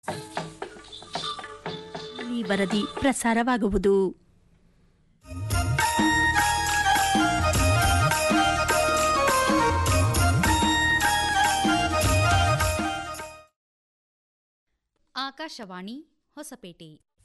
ಈ ವರದಿ ಪ್ರಸಾರವಾಗುವುದು ಆಕಾಶವಾಣಿ ಹೊಸಪೇಟೆ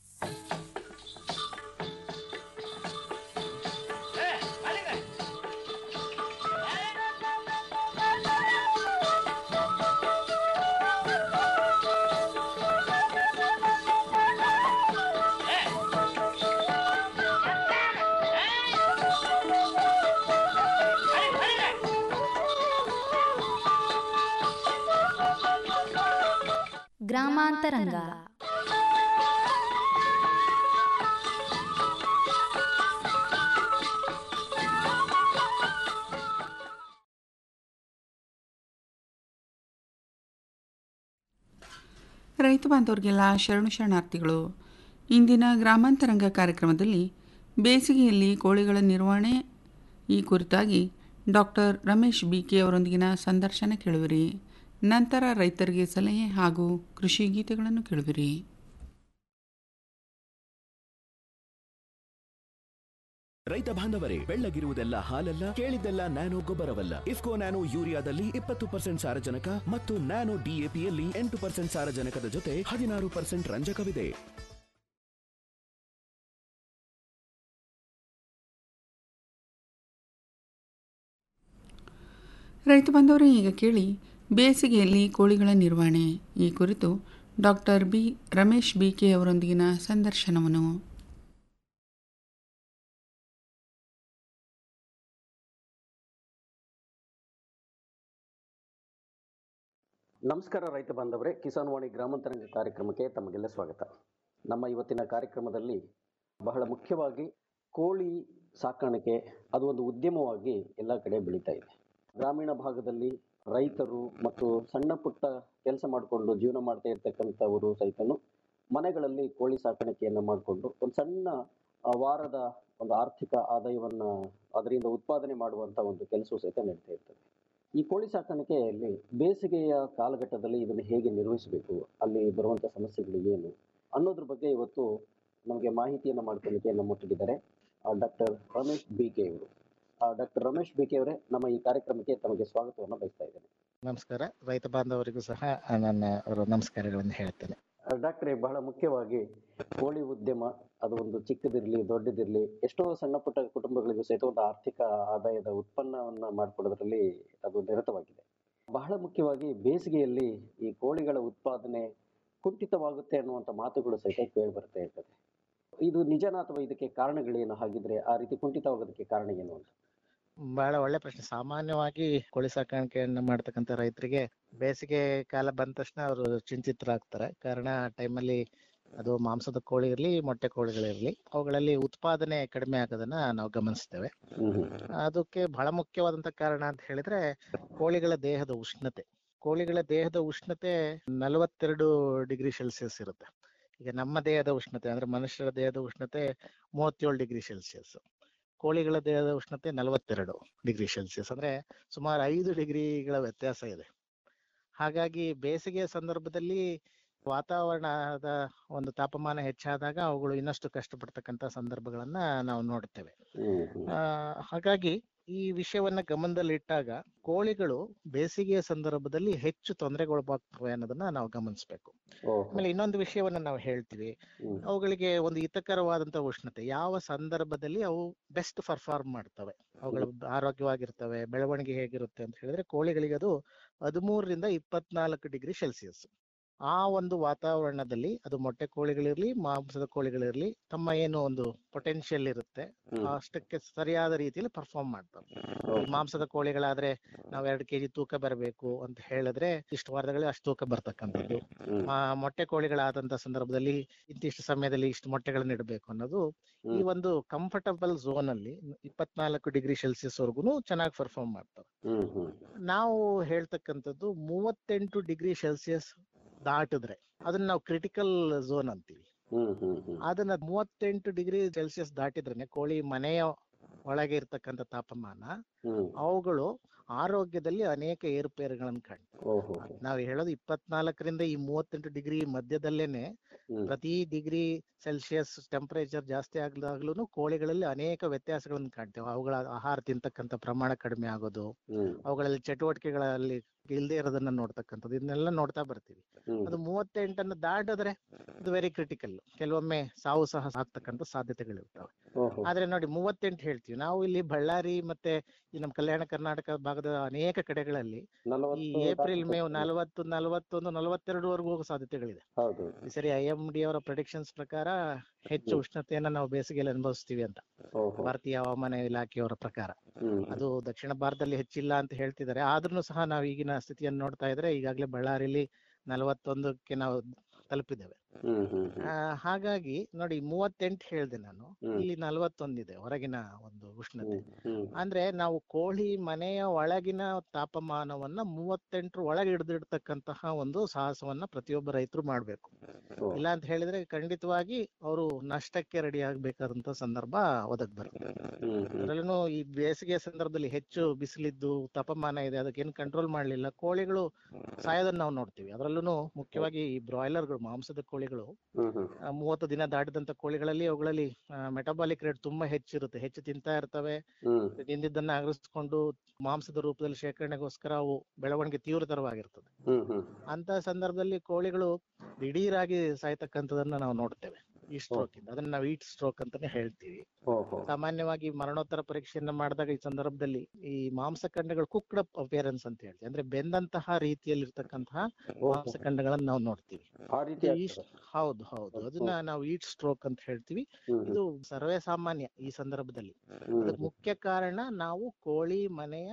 ಗ್ರಾಮಾಂತರಂಗ ರೈತ ಬಾಂಧವರಿಗೆಲ್ಲ ಶರಣು ಶರಣಾರ್ಥಿಗಳು ಇಂದಿನ ಗ್ರಾಮಾಂತರಂಗ ಕಾರ್ಯಕ್ರಮದಲ್ಲಿ ಬೇಸಿಗೆಯಲ್ಲಿ ಕೋಳಿಗಳ ನಿರ್ವಹಣೆ ಈ ಕುರಿತಾಗಿ ಡಾಕ್ಟರ್ ರಮೇಶ್ ಬಿ ಕೆ ಅವರೊಂದಿಗಿನ ಸಂದರ್ಶನ ಕೇಳುವಿರಿ ನಂತರ ರೈತರಿಗೆ ಸಲಹೆ ಹಾಗೂ ಕೃಷಿ ಗೀತೆಗಳನ್ನು ಕೇಳುವಿರಿ ರೈತ ಬಾಂಧವರೇ ಬೆಳ್ಳಗಿರುವುದೆಲ್ಲ ಹಾಲಲ್ಲ ಕೇಳಿದ್ದೆಲ್ಲ ನ್ಯಾನೋ ಗೊಬ್ಬರವಲ್ಲ ಇಫ್ಕೋ ನ್ಯಾನೋ ಯೂರಿಯಾದಲ್ಲಿ ಇಪ್ಪತ್ತು ಪರ್ಸೆಂಟ್ ಸಾರಜನಕ ಮತ್ತು ನ್ಯಾನೋ ಡಿಎಪಿಯಲ್ಲಿ ಎಂಟು ಪರ್ಸೆಂಟ್ ಸಾರಜನಕದ ಜೊತೆ ಹದಿನಾರು ಪರ್ಸೆಂಟ್ ರಂಜಕವಿದೆ ರೈತ ಬಾಂಧವರೇ ಈಗ ಕೇಳಿ ಬೇಸಿಗೆಯಲ್ಲಿ ಕೋಳಿಗಳ ನಿರ್ವಹಣೆ ಈ ಕುರಿತು doctor B Ramesh B K ಅವರೊಂದಿಗಿನ ಸಂದರ್ಶನವನ್ನು ನಮಸ್ಕಾರ ರೈತ ಬಾಂಧವರೇ ಕಿಸಾನ್ ವಾಣಿ ಗ್ರಾಮಾಂತರಂಗ ಕಾರ್ಯಕ್ರಮಕ್ಕೆ ತಮಗೆಲ್ಲ ಸ್ವಾಗತ ನಮ್ಮ ಇವತ್ತಿನ ಕಾರ್ಯಕ್ರಮದಲ್ಲಿ ಬಹಳ ಮುಖ್ಯವಾಗಿ ಕೋಳಿ ಸಾಕಾಣಿಕೆ ಅದು ಒಂದು ಉದ್ಯಮವಾಗಿ ಎಲ್ಲ ಕಡೆ ಬೆಳೀತಾ ಇದೆ ಗ್ರಾಮೀಣ ಭಾಗದಲ್ಲಿ ರೈತರು ಮತ್ತು ಸಣ್ಣ ಪುಟ್ಟ ಕೆಲಸ ಮಾಡಿಕೊಂಡು ಜೀವನ ಮಾಡ್ತಾ ಇರ್ತಕ್ಕಂಥವರು ಸಹಿತನು ಮನೆಗಳಲ್ಲಿ ಕೋಳಿ ಸಾಕಾಣಿಕೆಯನ್ನು ಮಾಡಿಕೊಂಡು ಒಂದು ಸಣ್ಣ ಆ, ವಾರದ ಒಂದು ಆರ್ಥಿಕ ಆದಾಯವನ್ನ ಅದರಿಂದ ಉತ್ಪಾದನೆ ಮಾಡುವಂತ ಒಂದು ಕೆಲಸವೂ ಸಹಿತ ನಡೀತಾ ಇರ್ತದೆ ಈ ಕೋಳಿ ಸಾಕಾಣಿಕೆಯಲ್ಲಿ ಬೇಸಿಗೆಯ ಕಾಲಘಟ್ಟದಲ್ಲಿ ಇದನ್ನು ಹೇಗೆ ನಿರ್ವಹಿಸಬೇಕು ಅಲ್ಲಿ ಬರುವಂಥ ಸಮಸ್ಯೆಗಳು ಏನು ಅನ್ನೋದ್ರ ಬಗ್ಗೆ ಇವತ್ತು ನಮಗೆ ಮಾಹಿತಿಯನ್ನು ಮಾಡ್ಕೊಳ್ಳಿಕ್ಕೆ ನಮ್ಮೊಟ್ಟಿಗಿದ್ದಾರೆ ಡಾಕ್ಟರ್ ರಮೇಶ್ ಬಿ ಕೆ ಅವರು ಡಾಕ್ಟರ್ ರಮೇಶ್ ಬಿ ಕೆ ಅವರೇ ನಮ್ಮ ಈ ಕಾರ್ಯಕ್ರಮಕ್ಕೆ ತಮಗೆ ಸ್ವಾಗತವನ್ನು ಬಯಸ್ತಾ ಇದ್ದೇನೆ ನಮಸ್ಕಾರ ರೈತ ಬಾಂಧವರಿಗೂ ಸಹ ನನ್ನ ಅವರ ನಮಸ್ಕಾರಗಳನ್ನು ಹೇಳ್ತೇನೆ ಡಾಕ್ಟ್ರೆ ಬಹಳ ಮುಖ್ಯವಾಗಿ ಕೋಳಿ ಉದ್ಯಮ ಅದು ಒಂದು ಚಿಕ್ಕದಿರಲಿ ದೊಡ್ಡದಿರಲಿ ಎಷ್ಟೋ ಸಣ್ಣ ಪುಟ್ಟ ಕುಟುಂಬಗಳಿಗೂ ಸಹಿತ ಒಂದು ಆರ್ಥಿಕ ಆದಾಯದ ಉತ್ಪನ್ನವನ್ನ ಮಾಡಿಕೊಡೋದ್ರಲ್ಲಿ ಅದು ನಿರತವಾಗಿದೆ ಬಹಳ ಮುಖ್ಯವಾಗಿ ಬೇಸಿಗೆಯಲ್ಲಿ ಈ ಕೋಳಿಗಳ ಉತ್ಪಾದನೆ ಕುಂಠಿತವಾಗುತ್ತೆ ಅನ್ನುವಂಥ ಮಾತುಗಳು ಸಹಿತ ಕೇಳಿ ಬರ್ತಾ ಇರ್ತದೆ ಇದು ನಿಜನಾ ಅಥವಾ ಇದಕ್ಕೆ ಕಾರಣಗಳೇನು ಹಾಗಿದ್ರೆ ಆ ರೀತಿ ಕುಂಠಿತವಾಗೋದಕ್ಕೆ ಕಾರಣ ಏನು ಅಂತ ಬಹಳ ಒಳ್ಳೆ ಪ್ರಶ್ನೆ ಸಾಮಾನ್ಯವಾಗಿ ಕೋಳಿ ಸಾಕಾಣಿಕೆಯನ್ನ ಮಾಡ್ತಕ್ಕಂಥ ರೈತರಿಗೆ ಬೇಸಿಗೆ ಕಾಲ ಬಂದ ತಕ್ಷಣ ಅವರು ಚಿಂತಿತರಾಗ್ತಾರೆ ಕಾರಣ ಆ ಟೈಮಲ್ಲಿ ಅದು ಮಾಂಸದ ಕೋಳಿ ಇರಲಿ ಮೊಟ್ಟೆ ಕೋಳಿಗಳಿರಲಿ ಅವುಗಳಲ್ಲಿ ಉತ್ಪಾದನೆ ಕಡಿಮೆ ಆಗೋದನ್ನ ನಾವು ಗಮನಿಸ್ತೇವೆ ಹ್ಮ್ ಹ್ಮ್ ಅದಕ್ಕೆ ಬಹಳ ಮುಖ್ಯವಾದಂತ ಕಾರಣ ಅಂತ ಹೇಳಿದ್ರೆ ಕೋಳಿಗಳ ದೇಹದ ಉಷ್ಣತೆ ಕೋಳಿಗಳ ದೇಹದ ಉಷ್ಣತೆ ನಲವತ್ತೆರಡು ಡಿಗ್ರಿ ಸೆಲ್ಸಿಯಸ್ ಇರುತ್ತೆ ಈಗ ನಮ್ಮ ದೇಹದ ಉಷ್ಣತೆ ಅಂದ್ರೆ ಮನುಷ್ಯರ ದೇಹದ ಉಷ್ಣತೆ ಮೂವತ್ತೇಳು ಡಿಗ್ರಿ ಸೆಲ್ಸಿಯಸ್ ಕೋಳಿಗಳ ದೇಹದ ಉಷ್ಣತೆ ನಲವತ್ತೆರಡು ಡಿಗ್ರಿ ಸೆಲ್ಸಿಯಸ್ ಅಂದ್ರೆ ಸುಮಾರು ಐದು ಡಿಗ್ರಿಗಳ ವ್ಯತ್ಯಾಸ ಇದೆ ಹಾಗಾಗಿ ಬೇಸಿಗೆಯ ಸಂದರ್ಭದಲ್ಲಿ ವಾತಾವರಣದ ಒಂದು ತಾಪಮಾನ ಹೆಚ್ಚಾದಾಗ ಅವುಗಳು ಇನ್ನಷ್ಟು ಕಷ್ಟಪಡ್ತಕ್ಕಂಥ ಸಂದರ್ಭಗಳನ್ನ ನಾವು ನೋಡ್ತೇವೆ ಹ್ಮ್ ಹ್ಮ್ ಆ, ಹಾಗಾಗಿ ಈ ವಿಷಯವನ್ನ ಗಮನದಲ್ಲಿಟ್ಟಾಗ ಕೋಳಿಗಳು ಬೇಸಿಗೆಯ ಸಂದರ್ಭದಲ್ಲಿ ಹೆಚ್ಚು ತೊಂದರೆಗೊಳಗಾಗ್ತವೆ ಅನ್ನೋದನ್ನ ನಾವು ಗಮನಿಸಬೇಕು ಓಹೋ ಆಮೇಲೆ ಇನ್ನೊಂದು ವಿಷಯವನ್ನ ನಾವು ಹೇಳ್ತೀವಿ ಹ್ಮ್ ಅವುಗಳಿಗೆ ಒಂದು ಹಿತಕರವಾದಂತ ಉಷ್ಣತೆ ಯಾವ ಸಂದರ್ಭದಲ್ಲಿ ಅವು ಬೆಸ್ಟ್ ಪರ್ಫಾರ್ಮ್ ಮಾಡ್ತವೆ ಅವುಗಳು ಆರೋಗ್ಯವಾಗಿರ್ತವೆ ಬೆಳವಣಿಗೆ ಹೇಗಿರುತ್ತೆ ಅಂತ ಹೇಳಿದ್ರೆ ಕೋಳಿಗಳಿಗೆ ಅದು ಹದಿಮೂರರಿಂದ ಇಪ್ಪತ್ನಾಲ್ಕು ಡಿಗ್ರಿ ಸೆಲ್ಸಿಯಸ್ ಆ ಒಂದು ವಾತಾವರಣದಲ್ಲಿ ಅದು ಮೊಟ್ಟೆ ಕೋಳಿಗಳಿರ್ಲಿ ಮಾಂಸದ ಕೋಳಿಗಳಿರ್ಲಿ ತಮ್ಮ ಏನು ಒಂದು ಪೊಟೆನ್ಶಿಯಲ್ ಇರುತ್ತೆ ಹ್ಮ್ ಅಷ್ಟಕ್ಕೆ ಸರಿಯಾದ ರೀತಿಯಲ್ಲಿ ಪರ್ಫಾರ್ಮ್ ಮಾಡ್ತವೆ ಈ ಮಾಂಸದ ಕೋಳಿಗಳಾದ್ರೆ ನಾವ್ ಎರಡು ಕೆಜಿ ತೂಕ ಬರಬೇಕು ಅಂತ ಹೇಳಿದ್ರೆ ಇಷ್ಟು ವಾರದಲ್ಲಿ ಅಷ್ಟು ತೂಕ ಬರ್ತಕ್ಕಂಥದ್ದು ಹ್ಮ್ ಆ ಮೊಟ್ಟೆ ಕೋಳಿಗಳಾದಂತ ಸಂದರ್ಭದಲ್ಲಿ ಇಂತಿಷ್ಟು ಸಮಯದಲ್ಲಿ ಇಷ್ಟು ಮೊಟ್ಟೆಗಳನ್ನ ಇಡಬೇಕು ಅನ್ನೋದು ಈ ಹ್ಮ್ ಒಂದು ಕಂಫರ್ಟಬಲ್ ಝೋನ್ ಅಲ್ಲಿ ಇಪ್ಪತ್ನಾಲ್ಕು ಡಿಗ್ರಿ ಸೆಲ್ಸಿಯಸ್ ವರ್ಗುನು ಚೆನ್ನಾಗಿ ಪರ್ಫಾರ್ಮ್ ಮಾಡ್ತವೆ ಹ್ಮ್ ಹ್ಮ್ ನಾವು ಹೇಳ್ತಕ್ಕಂಥದ್ದು ಮೂವತ್ತೆಂಟು ಡಿಗ್ರಿ ಸೆಲ್ಸಿಯಸ್ ದಾಟಿದ್ರೆ ಅದನ್ನ ನಾವು ಕ್ರಿಟಿಕಲ್ ಝೋನ್ ಅಂತೀವಿ ಹ್ಮ್ ಹ್ಮ್ ಹ್ಮ್ ಅದನ್ನ ಮೂವತ್ತೆಂಟು ಡಿಗ್ರಿ ಸೆಲ್ಸಿಯಸ್ ದಾಟಿದ್ರೇನೆ ಕೋಳಿ ಮನೆಯ ಒಳಗೆ ಇರ್ತಕ್ಕಂಥ ತಾಪಮಾನ ಹ್ಮ್ ಅವುಗಳು ಆರೋಗ್ಯದಲ್ಲಿ ಅನೇಕ ಏರುಪೇರುಗಳನ್ನು ಕಾಣ್ತೇವೆ ಓಹೋ ನಾವು ಹೇಳೋದು ಇಪ್ಪತ್ನಾಲ್ಕರಿಂದ ಈ ಮೂವತ್ತೆಂಟು ಡಿಗ್ರಿ ಮಧ್ಯದಲ್ಲೇನೆ ಹ್ಮ್ ಪ್ರತಿ ಡಿಗ್ರಿ ಸೆಲ್ಸಿಯಸ್ ಟೆಂಪರೇಚರ್ ಜಾಸ್ತಿ ಆಗ್ಲಾಗ್ಲೂ ಕೋಳಿಗಳಲ್ಲಿ ಅನೇಕ ವ್ಯತ್ಯಾಸಗಳನ್ನು ಕಾಣ್ತೇವೆ ಅವುಗಳ ಆಹಾರ ತಿಂತಕ್ಕಂಥ ಪ್ರಮಾಣ ಕಡಿಮೆ ಆಗೋದು ಹ್ಮ್ ಅವುಗಳಲ್ಲಿ ಚಟುವಟಿಕೆಗಳಲ್ಲಿ ಇಲ್ಲದೆ ಇರೋದನ್ನ ನೋಡ್ತಕ್ಕಂಥದ್ದು ಇದನ್ನೆಲ್ಲ ನೋಡ್ತಾ ಬರ್ತೀವಿ ಹ್ಮ್ ಅದು ಮೂವತ್ತೆಂಟನ್ನು ದಾಟಿದ್ರೆ ಅದು ವೆರಿ ಕ್ರಿಟಿಕಲ್ ಕೆಲವೊಮ್ಮೆ ಸಾವು ಸಹ ಆಗ್ತಕ್ಕಂಥ ಸಾಧ್ಯತೆಗಳಿರ್ತವೆ ಓಹೋ ಆದ್ರೆ ನೋಡಿ ಮೂವತ್ತೆಂಟು ಹೇಳ್ತೀವಿ ನಾವು ಇಲ್ಲಿ ಬಳ್ಳಾರಿ ಮತ್ತೆ ಈ ನಮ್ಮ ಕಲ್ಯಾಣ ಕರ್ನಾಟಕ ಭಾಗದ ಅನೇಕ ಕಡೆಗಳಲ್ಲಿ ಈ ನಲವತ್ತು ಏಪ್ರಿಲ್ ಮೇ ದಾಟಿ ನಲವತ್ತು ನಲವತ್ತೊಂದು ನಲವತ್ತೆರಡುವರೆಗೂ ಹೋಗೋ ಸಾಧ್ಯತೆಗಳಿದೆ ಹೌದು ಈ ಸರಿ ಐ ಎಂ ಡಿ ಅವರ ಪ್ರೆಡಿಕ್ಷನ್ಸ್ ಪ್ರಕಾರ ಹೆಚ್ಚು ಹ್ಮ್. ಉಷ್ಣತೆಯನ್ನ ನಾವು ಬೇಸಿಗೆಯಲ್ಲಿ ಅನುಭವಿಸ್ತೀವಿ ಅಂತ ಓಹೋ ಭಾರತೀಯ ಹವಾಮಾನ ಇಲಾಖೆಯವರ ಪ್ರಕಾರ ಹ್ಮ್ ಅದು ದಕ್ಷಿಣ ಭಾರತದಲ್ಲಿ ಹೆಚ್ಚಿಲ್ಲ ಅಂತ ಹೇಳ್ತಿದ್ದಾರೆ ಆದ್ರೂ ಸಹ ನಾವು ಈಗಿನ ಸ್ಥಿತಿಯನ್ನು ನೋಡ್ತಾ ಇದ್ರೆ ಈಗಾಗಲೇ ಬಳ್ಳಾರಿಲಿ ನಲವತ್ತೊಂದಕ್ಕೆ ನಾವು ತಲುಪಿದ್ದೇವೆ ಹ್ಮ್ ಹ್ಮ್ ಆ, ಹಾಗಾಗಿ ನೋಡಿ ಮೂವತ್ತೆಂಟು ಹೇಳ್ದೆ ನಾನು ಹ್ಮ್. ಇಲ್ಲಿ ನಲವತ್ತೊಂದಿದೆ ಹೊರಗಿನ ಒಂದು ಉಷ್ಣತೆ ಹ್ಮ್ ಹ್ಮ್ ಅಂದ್ರೆ ನಾವು ಕೋಳಿ ಮನೆಯ ಒಳಗಿನ ತಾಪಮಾನವನ್ನ ಮೂವತ್ತೆಂಟರ ಒಳಗೆ ಹಿಡಿದಿಡ್ತಕ್ಕಂತಹ ಒಂದು ಸಾಹಸವನ್ನ ಪ್ರತಿಯೊಬ್ಬ ರೈತರು ಮಾಡ್ಬೇಕು ಓ. ಇಲ್ಲ ಅಂತ ಹೇಳಿದ್ರೆ ಖಂಡಿತವಾಗಿ ಅವರು ನಷ್ಟಕ್ಕೆ ರೆಡಿ ಆಗ್ಬೇಕಾದಂತ ಸಂದರ್ಭ ಒದಗ್ ಬರುತ್ತೆ ಹ್ಮ್ ಹ್ಮ್ ಅದ್ರಲ್ಲೂ ಈ ಬೇಸಿಗೆ ಸಂದರ್ಭದಲ್ಲಿ ಹೆಚ್ಚು ಬಿಸಿಲಿದ್ದು ತಾಪಮಾನ ಇದೆ ಅದಕ್ಕೆ ಏನು ಕಂಟ್ರೋಲ್ ಮಾಡ್ಲಿಲ್ಲ ಕೋಳಿಗಳು ಸಾಯೋದನ್ನ ನಾವು ನೋಡ್ತೀವಿ ಅದ್ರಲ್ಲೂ ಮುಖ್ಯವಾಗಿ ಈ ಬ್ರಾಯ್ಲರ್ಗಳು ಮಾಂಸದ ಕೋಳಿಗಳು ಹ್ಮ್ ಹ್ಮ್ ಆ, ಮೂವತ್ತು ದಿನ ದಾಟಿದಂತ ಕೋಳಿಗಳಲ್ಲಿ ಅವುಗಳಲ್ಲಿ ಮೆಟಬಾಲಿಕ್ ರೇಟ್ ತುಂಬಾ ಹೆಚ್ಚಿರುತ್ತೆ ಹೆಚ್ಚು ತಿಂತಾ ಇರ್ತವೆ ಹ್ಮ್ ತಿಂದಿದ್ದನ್ನ ಅಗಲಿಸ್ಕೊಂಡು ಮಾಂಸದ ರೂಪದಲ್ಲಿ ಶೇಖರಣೆಗೋಸ್ಕರ ಅವು ಬೆಳವಣಿಗೆ ತೀವ್ರತರವಾಗಿರ್ತದೆ ಹ್ಮ್ ಹ್ಮ್ ಅಂತ ಸಂದರ್ಭದಲ್ಲಿ ಕೋಳಿಗಳು ದಿಢೀರಾಗಿ ಸಾಯ್ತಕ್ಕಂಥದನ್ನ ನಾವು ನೋಡ್ತೇವೆ ಈ ಸ್ಟ್ರೋಕ್ ಇಂದ ಅದನ್ನ ನಾವು ಈಟ್ ಸ್ಟ್ರೋಕ್ ಅಂತಾನೆ ಹೇಳ್ತೀವಿ ಓಹೋ ಸಾಮಾನ್ಯವಾಗಿ ಮರಣೋತ್ತರ ಪರೀಕ್ಷೆಯನ್ನ ಮಾಡಿದಾಗ ಈ ಸಂದರ್ಭದಲ್ಲಿ ಈ ಮಾಂಸಖಂಡಗಳು ಕುಕ್ಡ್ ಅಪ್ ಅಪಿಯರೆನ್ಸ್ ಅಂತ ಹೇಳ್ತೀವಿ ಅಂದ್ರೆ ಬೆಂದಂತಹ ರೀತಿಯಲ್ಲಿರ್ತಕ್ಕಂತಹ ಓಹೋ. ಮಾಂಸಖಂಡಗಳನ್ನ ನಾವು ನೋಡ್ತೀವಿ ಆ ರೀತಿ ಇದು ಈಸ್ಟ್- ಹೌದು ಹೌದು ಅದನ್ನ ನಾವು ಈಟ್ ಸ್ಟ್ರೋಕ್ ಅಂತ ಹೇಳ್ತೀವಿ ಹ್ಮ್ ಇದು ಸರ್ವೇ ಸಾಮಾನ್ಯ ಈ ಸಂದರ್ಭದಲ್ಲಿ ಹ್ಮ್ ಅದಕ್ಕೆ ಮುಖ್ಯ ಕಾರಣ ನಾವು ಕೋಳಿ ಮನೆಯ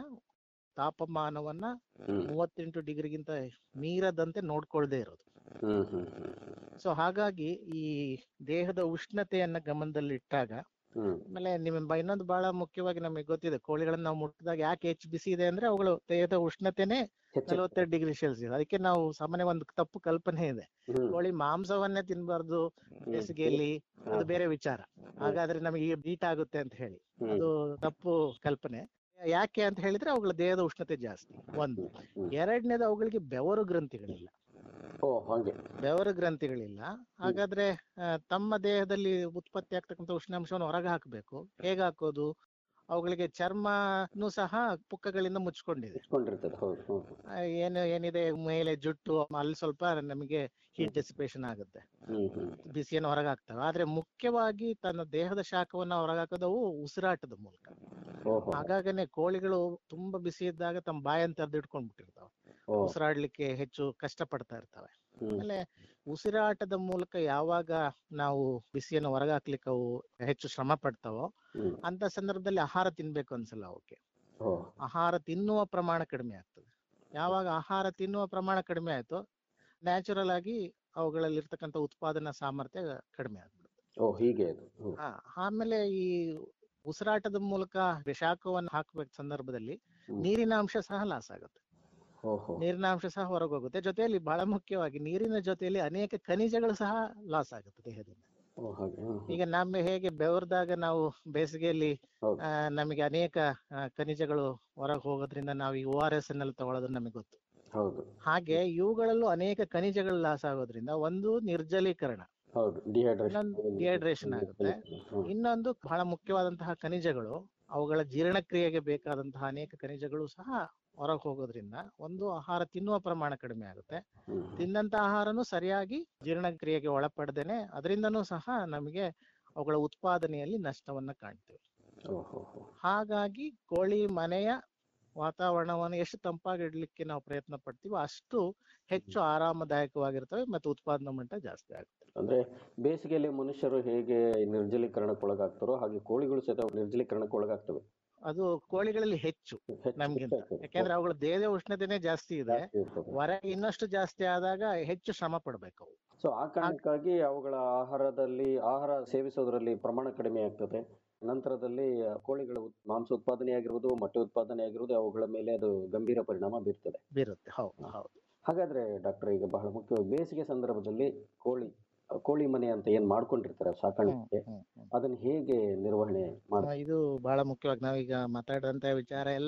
ತಾಪಮಾನವನ್ನ ಹ್ಮ್ ಮೂವತ್ತೆಂಟು ಡಿಗ್ರಿಗಿಂತ ಮೀರದಂತೆ ನೋಡ್ಕೊಳ್ದೇ ಇರೋದು ಹ್ಮ್ ಹ್ಮ್ ಹ್ಮ್ ಸೊ ಹಾಗಾಗಿ ಈ ದೇಹದ ಉಷ್ಣತೆಯನ್ನ ಗಮನದಲ್ಲಿಟ್ಟಾಗ ಹ್ಮ್ ಆಮೇಲೆ ನಿಮ್ಮ ಇನ್ನೊಂದು ಬಹಳ ಮುಖ್ಯವಾಗಿ ನಮಗೆ ಗೊತ್ತಿದೆ ಕೋಳಿಗಳನ್ನ ನಾವು ಮುಟ್ಟಿದಾಗ ಯಾಕೆ ಹೆಚ್ಚು ಬಿಸಿ ಇದೆ ಅಂದ್ರೆ ಅವುಗಳು ದೇಹದ ಉಷ್ಣತೆನೆ ಹೆಚ್ಚು ನಲವತ್ತೆರಡು ಡಿಗ್ರಿ ಸೆಲ್ಸಿಯಸ್ ಅದಕ್ಕೆ ನಾವು ಸಾಮಾನ್ಯ ಒಂದು ತಪ್ಪು ಕಲ್ಪನೆ ಇದೆ ಹ್ಮ್ ಕೋಳಿ ಮಾಂಸವನ್ನೇ ತಿನ್ಬಾರ್ದು ಬೇಸಿಗೆಯಲ್ಲಿ ಅದು ಬೇರೆ ವಿಚಾರ ಹಾಗಾದ್ರೆ ನಮಗೆ ಬೀಟ್ ಆಗುತ್ತೆ ಅಂತ ಹೇಳಿ ಹ್ಮ್ ಅದು ತಪ್ಪು ಕಲ್ಪನೆ ಯಾಕೆ ಅಂತ ಹೇಳಿದ್ರೆ ಅವುಗಳ ದೇಹದ ಉಷ್ಣತೆ ಜಾಸ್ತಿ ಒಂದು ಹ್ಮ್. ಎರಡನೇದು ಅವುಗಳಿಗೆ ಬೆವರು ಗ್ರಂಥಿಗಳಿಲ್ಲ ಓ ಹಂಗೆ ಬೆವರು ಗ್ರಂಥಿಗಳಿಲ್ಲ ಹಾಗಾದ್ರೆ ಆ, ತಮ್ಮ ದೇಹದಲ್ಲಿ ಉತ್ಪತ್ತಿ ಆಗ್ತಕ್ಕಂಥ ಉಷ್ಣಾಂಶವನ್ನು ಹೊರಗೆ ಹಾಕಬೇಕು ಹೇಗೆ ಹಾಕೋದು ಅವುಗಳಿಗೆ ಚರ್ಮನು ಸಹ ಪುಕ್ಕಗಳಿಂದ ಮುಚ್ಕೊಂಡಿದೆ ಇಟ್ಕೊಂಡಿರ್ತದೆ ಹೌದು ಹ್ಮ್ ಆ, ಏನು ಏನಿದೆ ಮೇಲೆ ಜುಟ್ಟು ಅಲ್ಲಿ ಸ್ವಲ್ಪ ನಮಗೆ ಹೀಟ್ ಡೆಸಿಪೇಷನ್ ಆಗುತ್ತೆ ಹ್ಮ್ ಹ್ಮ್ ಬಿಸಿಯನ್ನು ಹೊರಗೆ ಹಾಕ್ತವೆ ಆದ್ರೆ ಮುಖ್ಯವಾಗಿ ತನ್ನ ದೇಹದ ಶಾಖವನ್ನ ಹೊರಗೆ ಹಾಕೋದವು ಉಸಿರಾಟದ ಮೂಲಕ ಓಹೋ ಹಾಗಾಗನೆ ಕೋಳಿಗಳು ತುಂಬಾ ಬಿಸಿ ಇದ್ದಾಗ ತಮ್ಮ ಬಾಯನ್ನು ತೆರೆದಿಟ್ಕೊಂಡ್ಬಿಟ್ಟಿರ್ತಾವೆ ಓ ಉಸಿರಾಡ್ಲಿಕ್ಕೆ ಹೆಚ್ಚು ಕಷ್ಟ ಪಡ್ತಾ ಇರ್ತವೆ ಹ್ಮ್ ಆಮೇಲೆ ಉಸಿರಾಟದ ಮೂಲಕ ಯಾವಾಗ ನಾವು ಬಿಸಿಯನ್ನು ಹೊರಗೆ ಹಾಕ್ಲಿಕ್ಕೆ ಅವು ಹೆಚ್ಚು ಶ್ರಮ ಪಡ್ತಾವೋ ಹ್ಮ್ ಅಂತ ಸಂದರ್ಭದಲ್ಲಿ ಆಹಾರ ತಿನ್ಬೇಕು ಅನ್ಸಲ್ಲ ಅವಕ್ಕೆ ಓ ಆಹಾರ ತಿನ್ನುವ ಪ್ರಮಾಣ ಕಡಿಮೆ ಆಗ್ತದೆ ಯಾವಾಗ ಆಹಾರ ತಿನ್ನುವ ಪ್ರಮಾಣ ಕಡಿಮೆ ಆಯ್ತು ನ್ಯಾಚುರಲ್ ಆಗಿ ಅವುಗಳಲ್ಲಿ ಇರ್ತಕ್ಕಂಥ ಉತ್ಪಾದನಾ ಸಾಮರ್ಥ್ಯ ಕಡಿಮೆ ಆಗ್ಬಿಡುತ್ತೆ ಓ ಹೀಗೆ ಅದು ಹ್ಮ್ ಆ, ಆಮೇಲೆ ಈ ಉಸಿರಾಟದ ಮೂಲಕ ಶಾಖವನ್ನು ಹಾಕಬೇಕ ಸಂದರ್ಭದಲ್ಲಿ ಹ್ಮ್. ನೀರಿನ ಅಂಶ ಸಹ ಲಾಸ್ ಆಗುತ್ತೆ ಓಹೋ ನೀರಿನ ಅಂಶ ಸಹ ಹೊರಗೆ ಹೋಗುತ್ತೆ ಜೊತೆಯಲ್ಲಿ ಬಹಳ ಮುಖ್ಯವಾಗಿ ನೀರಿನ ಜೊತೆಯಲ್ಲಿ ಅನೇಕ ಖನಿಜಗಳು ಸಹ ಲಾಸ್ ಆಗುತ್ತೆ ದೇಹದಿಂದ ಓ ಹಾಗೆ ಹ್ಮ್ ಹ್ಮ್. ಈಗ ನಮ್ಮ ಹೇಗೆ ಬೆವರ್ದಾಗ ನಾವು ಬೇಸಿಗೆಯಲ್ಲಿ ಹೌದು. ಆ, ನಮಗೆ ಅನೇಕ ಆ, ಖನಿಜಗಳು ಹೊರಗೆ ಹೋಗೋದ್ರಿಂದ ನಾವು ಈ ಓ ಆರ್ ಎಸ್ ಎನ್ ತಗೊಳ್ಳೋದು ನಮಗೆ ಗೊತ್ತು ಹೌದು ಹಾಗೆ ಇವುಗಳಲ್ಲೂ ಅನೇಕ ಖನಿಜಗಳು ಲಾಸ್ ಆಗೋದ್ರಿಂದ ಒಂದು ನಿರ್ಜಲೀಕರಣ ಹೌದು ಡಿಹೈಡ್ರೇಷನ್ ಇನ್ನೊಂದು dehydration ಆಗುತ್ತೆ. ಇನ್ನೊಂದು ಬಹಳ ಮುಖ್ಯವಾದಂತಹ ಖನಿಜಗಳು ಅವುಗಳ ಜೀರ್ಣಕ್ರಿಯೆಗೆ ಬೇಕಾದಂತಹ ಅನೇಕ ಖನಿಜಗಳು ಸಹ ಹೊರಗೆ ಹೋಗೋದ್ರಿಂದ ಒಂದು ಆಹಾರ ತಿನ್ನುವ ಪ್ರಮಾಣ ಕಡಿಮೆ ಆಗುತ್ತೆ ತಿಂದಂತ ಆಹಾರನು ಸರಿಯಾಗಿ ಜೀರ್ಣಕ್ರಿಯೆಗೆ ಒಳಪಡದೇನೆ ಅದರಿಂದನೂ ಸಹ ನಮಗೆ ಅವುಗಳ ಉತ್ಪಾದನೆಯಲ್ಲಿ ನಷ್ಟವನ್ನ ಕಾಣ್ತೇವೆ ಓಹೋ ಹಾಗಾಗಿ ಕೋಳಿ ಮನೆಯ ವಾತಾವರಣವನ್ನು ಎಷ್ಟು ತಂಪಾಗಿ ಇಡ್ಲಿಕ್ಕೆ ನಾವು ಪ್ರಯತ್ನ ಪಡ್ತೀವೋ ಅಷ್ಟು ಹೆಚ್ಚು ಆರಾಮದಾಯಕವಾಗಿರ್ತವೆ ಮತ್ತು ಉತ್ಪಾದನಾ ಮಟ್ಟ ಜಾಸ್ತಿ ಆಗುತ್ತೆ ಅಂದ್ರೆ ಬೇಸಿಗೆಯಲ್ಲಿ ಮನುಷ್ಯರು ಹೇಗೆ ನಿರ್ಜಲೀಕರಣಕ್ಕೆ ಒಳಗಾಗ್ತಾರೋ ಹಾಗೆ ಕೋಳಿಗಳು ಸಹಿತ ನಿರ್ಜಲೀಕರಣಕ್ಕೆ ಒಳಗಾಗ್ತವೆ ಅದು ಕೋಳಿಗಳಲ್ಲಿ ಹೆಚ್ಚು ಹೆಚ್ಚು ನಮ್ಗಿಂತ ಹೆಚ್ಚು ಯಾಕೆಂದ್ರೆ ಅವುಗಳ ದೇಹದ ಉಷ್ಣತೆನೇ ಜಾಸ್ತಿ ಇದೆ ಜಾಸ್ತಿ ಇರ್ತದೆ. ಹೊರಗೆ ಇನ್ನಷ್ಟು ಜಾಸ್ತಿ ಆದಾಗ ಹೆಚ್ಚು ಶ್ರಮ ಪಡ್ಬೇಕು ಅವು ಸೊ ಆ ಕಾರಣಕ್ಕಾಗಿ ಅವುಗಳ ಆಹಾರದಲ್ಲಿ ಆಹಾರ ಸೇವಿಸೋದ್ರಲ್ಲಿ ಪ್ರಮಾಣ ಕಡಿಮೆ ಆಗ್ತದೆ ನಂತರದಲ್ಲಿ ಆ, ಕೋಳಿಗಳ ಉತ್- ಮಾಂಸ ಉತ್ಪಾದನೆ ಆಗಿರ್ಬೋದು ಮೊಟ್ಟೆ ಉತ್ಪಾದನೆ ಆಗಿರ್ಬೋದು ಅವುಗಳ ಮೇಲೆ ಅದು ಗಂಭೀರ ಪರಿಣಾಮ ಬೀರ್ತದೆ ಬೀರುತ್ತೆ ಹೌದು ಹೌದು ಹಾಗಾದ್ರೆ ಡಾಕ್ಟರ್ ಈಗ ಬಹಳ ಮುಖ್ಯವಾಗಿ ಬೇಸಿಗೆ ಸಂದರ್ಭದಲ್ಲಿ ಕೋಳಿ ಆ, ಕೋಳಿ ಮನೆ ಅಂತ ಏನ್ ಮಾಡ್ಕೊಂಡಿರ್ತಾರೆ ಸಾಕಾಣಿಕೆ ಹ್ಮ್, ಹ್ಮ್. ಅದನ್ನ ಹೇಗೆ ನಿರ್ವಹಣೆ ಆ, ಮಾಡ್ತಾರೆ ಇದು ಬಹಳ ಮುಖ್ಯವಾಗಿ ನಾವೀಗ ಮಾತಾಡಿದಂತ ವಿಚಾರ ಎಲ್ಲ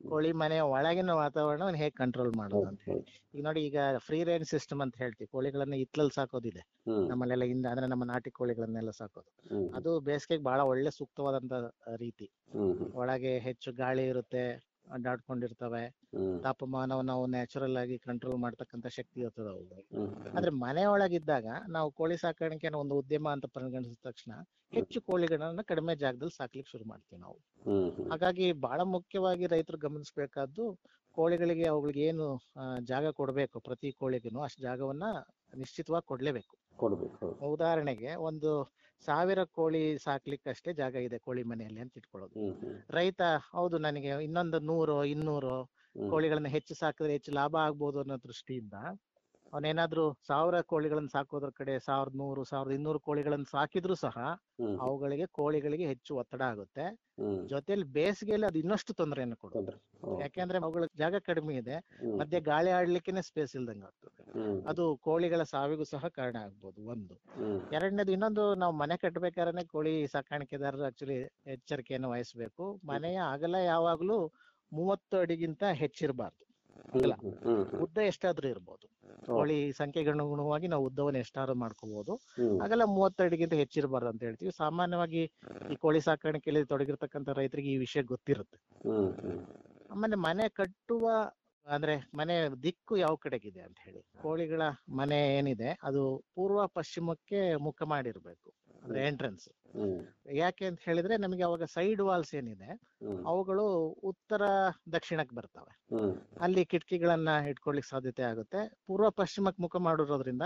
ಕೋಳಿ ಮನೆಯ ಒಳಗಿನ ವಾತಾವರಣವನ್ನು ಹೇಗೆ ಕಂಟ್ರೋಲ್ ಮಾಡೋದು ಅಂತ ಹೇಳಿ ಈಗ ನೋಡಿ ಈಗ ಫ್ರೀ ರೇಂಜ್ ಸಿಸ್ಟಮ್ ಅಂತ ಹೇಳ್ತೀವಿ ಕೋಳಿಗಳನ್ನ ಇತ್ಲಲ್ಲಿ ಸಾಕೋದಿದೆ ಹ್ಮ್ ನಮ್ಮಲ್ಲೆಲ್ಲ ಹಿಂದೆ ಅಂದ್ರೆ ನಮ್ಮ ನಾಟಿ ಕೋಳಿಗಳನ್ನೆಲ್ಲ ಸಾಕೋದು ಹ್ಮ್ ಅದು ಬೇಸಿಗೆಗೆ ಬಹಳ ಒಳ್ಳೆ ಸೂಕ್ತವಾದಂತ ಆ, ರೀತಿ ಹ್ಮ್ ಹ್ಮ್ ಒಳಗೆ ಹೆಚ್ಚು ಗಾಳಿ ಇರುತ್ತೆ ಅಡ್ಡಾಡ್ಕೊಂಡಿರ್ತವೆ ಹ್ಮ್ ತಾಪಮಾನವನ್ನು ನಾವು ನ್ಯಾಚುರಲ್ ಆಗಿ ಕಂಟ್ರೋಲ್ ಮಾಡ್ತಕ್ಕಂತ ಶಕ್ತಿ ಇರ್ತದೆ ಅವುಗಳಿಗೆ ಹ್ಮ್ ಆದ್ರೆ ಮನೆ ಒಳಗಿದ್ದಾಗ ನಾವು ಕೋಳಿ ಸಾಕಾಣಿಕೆನ ಒಂದು ಉದ್ಯಮ ಅಂತ ಪರಿಗಣಿಸಿದ ತಕ್ಷಣ ಹೆಚ್ಚು ಕೋಳಿಗಳನ್ನ ಕಡಿಮೆ ಜಾಗದಲ್ಲಿ ಸಾಕ್ಲಿಕ್ಕೆ ಶುರು ಮಾಡ್ತೀವಿ ನಾವು ಹ್ಮ್ ಹ್ಮ್ ಹಾಗಾಗಿ ಬಹಳ ಮುಖ್ಯವಾಗಿ ರೈತರು ಗಮನಿಸಬೇಕಾದ್ದು ಕೋಳಿಗಳಿಗೆ ಅವುಗಳಿಗೆ ಏನು ಆ, ಜಾಗ ಕೊಡಬೇಕು ಪ್ರತಿ ಕೋಳಿಗೂ ಅಷ್ಟು ಜಾಗವನ್ನ ನಿಶ್ಚಿತವಾಗಿ ಕೊಡ್ಲೇಬೇಕು ಕೊಡ್ಬೇಕು ಹೌದು. ಉದಾಹರಣೆಗೆ ಒಂದು ಸಾವಿರ ಕೋಳಿ ಸಾಕ್ಲಿಕ್ಕಷ್ಟೇ ಜಾಗ ಇದೆ ಕೋಳಿ ಮನೆಯಲ್ಲಿ ಅಂತ ಇಟ್ಕೊಳ್ಳೋದು ಹ್ಮ್ ಹ್ಮ್ ರೈತ ಹೌದು ನನಗೆ ಇನ್ನೊಂದು ನೂರು ಇನ್ನೂರು ಹ್ಮ್. ಕೋಳಿಗಳನ್ನ ಹೆಚ್ಚು ಸಾಕಿದ್ರೆ ಹೆಚ್ಚು ಲಾಭ ಆಗ್ಬೋದು ಅನ್ನೋ ದೃಷ್ಟಿಯಿಂದ ಅವನೇನಾದ್ರೂ ಸಾವಿರ ಕೋಳಿಗಳನ್ನ ಸಾಕೋದ್ರ ಕಡೆ ಸಾವಿರದ ನೂರು ಸಾವಿರದ ಇನ್ನೂರು ಕೋಳಿಗಳನ್ನ ಸಾಕಿದ್ರು ಸಹ ಹ್ಮ್ ಅವುಗಳಿಗೆ ಕೋಳಿಗಳಿಗೆ ಹೆಚ್ಚು ಒತ್ತಡ ಆಗುತ್ತೆ ಹ್ಮ್ ಜೊತೆಲಿ ಬೇಸಿಗೆಯಲ್ಲಿ ಅದು ಇನ್ನಷ್ಟು ತೊಂದರೆಯನ್ನು ಕೊಡುತ್ತೆ ತೊಂದ್ರೆ ಹೌದು. ಯಾಕೆಂದ್ರೆ ಅವುಗಳ ಜಾಗ ಕಡಿಮೆ ಇದೆ ಹ್ಮ್ ಮಧ್ಯೆ ಗಾಳಿ ಆಡ್ಲಿಕ್ಕೆನೆ ಸ್ಪೇಸ್ ಇಲ್ದಂಗೆ ಆಗ್ತದೆ ಹ್ಮ್ ಅದು ಕೋಳಿಗಳ ಸಾವಿಗೂ ಸಹ ಕಾರಣ ಆಗ್ಬೋದು ಒಂದು ಹ್ಮ್ ಎರಡನೇದು ಇನ್ನೊಂದು ನಾವು ಮನೆ ಕಟ್ಟಬೇಕಾದ್ರೆ ಕೋಳಿ ಸಾಕಾಣಿಕೆದಾರರು ಆಕ್ಚುಲಿ ಎಚ್ಚರಿಕೆಯನ್ನು ವಹಿಸಬೇಕು ಮನೆಯ ಅಗಲ ಯಾವಾಗ್ಲೂ ಮೂವತ್ತು ಅಡಿಗಿಂತ ಹೆಚ್ಚಿರಬಾರ್ದು ಅಗಲ ಹ್ಮ್ ಹ್ಮ್ ಹ್ಮ್ ಉದ್ದ ಎಷ್ಟಾದ್ರೂ ಇರ್ಬೋದು ಕೋಳಿ ಸಂಖ್ಯೆಗೆ ಅನುಗುಣವಾಗಿ ನಾವು ಉದ್ದವನ್ನು ಎಷ್ಟಾದ್ರೂ ಮಾಡ್ಕೋಬಹುದು ಹ್ಮ್ ಅಗಲ ಮೂವತ್ತು ಅಡಿಗಿಂತ ಹೆಚ್ಚಿರಬಾರ್ದು ಅಂತ ಹೇಳ್ತೀವಿ ಸಾಮಾನ್ಯವಾಗಿ ಈ ಕೋಳಿ ಸಾಕಾಣಿಕೆಯಲ್ಲಿ ತೊಡಗಿರ್ತಕ್ಕಂಥ ರೈತರಿಗೆ ಈ ವಿಷಯ ಗೊತ್ತಿರುತ್ತೆ ಹ್ಮ್ ಹ್ಮ್ ಆಮೇಲೆ ಮನೆ ಕಟ್ಟುವ ಅಂದ್ರೆ ಮನೆ ದಿಕ್ಕು ಯಾವ ಕಡೆಗಿದೆ ಅಂತ ಹೇಳಿ ಕೋಳಿಗಳ ಮನೆ ಏನಿದೆ ಅದು ಪೂರ್ವ ಪಶ್ಚಿಮಕ್ಕೆ ಮುಖ ಮಾಡಿರ್ಬೇಕು ಅಂದ್ರೆ ಎಂಟ್ರೆನ್ಸ್ ಹ್ಮ್ ಯಾಕೆ ಅಂತ ಹೇಳಿದ್ರೆ ನಮಗೆ ಅವಾಗ ಸೈಡ್ ವಾಲ್ಸ್ ಏನಿದೆ ಹ್ಮ್ ಅವುಗಳು ಉತ್ತರ ದಕ್ಷಿಣಕ್ಕೆ ಬರ್ತವೆ ಹ್ಮ್ ಅಲ್ಲಿ ಕಿಟಕಿಗಳನ್ನ ಇಟ್ಕೊಳ್ಳಿಕ್ ಸಾಧ್ಯತೆ ಆಗುತ್ತೆ ಪೂರ್ವ ಪಶ್ಚಿಮಕ್ಕೆ ಮುಖ ಮಾಡಿರೋದ್ರಿಂದ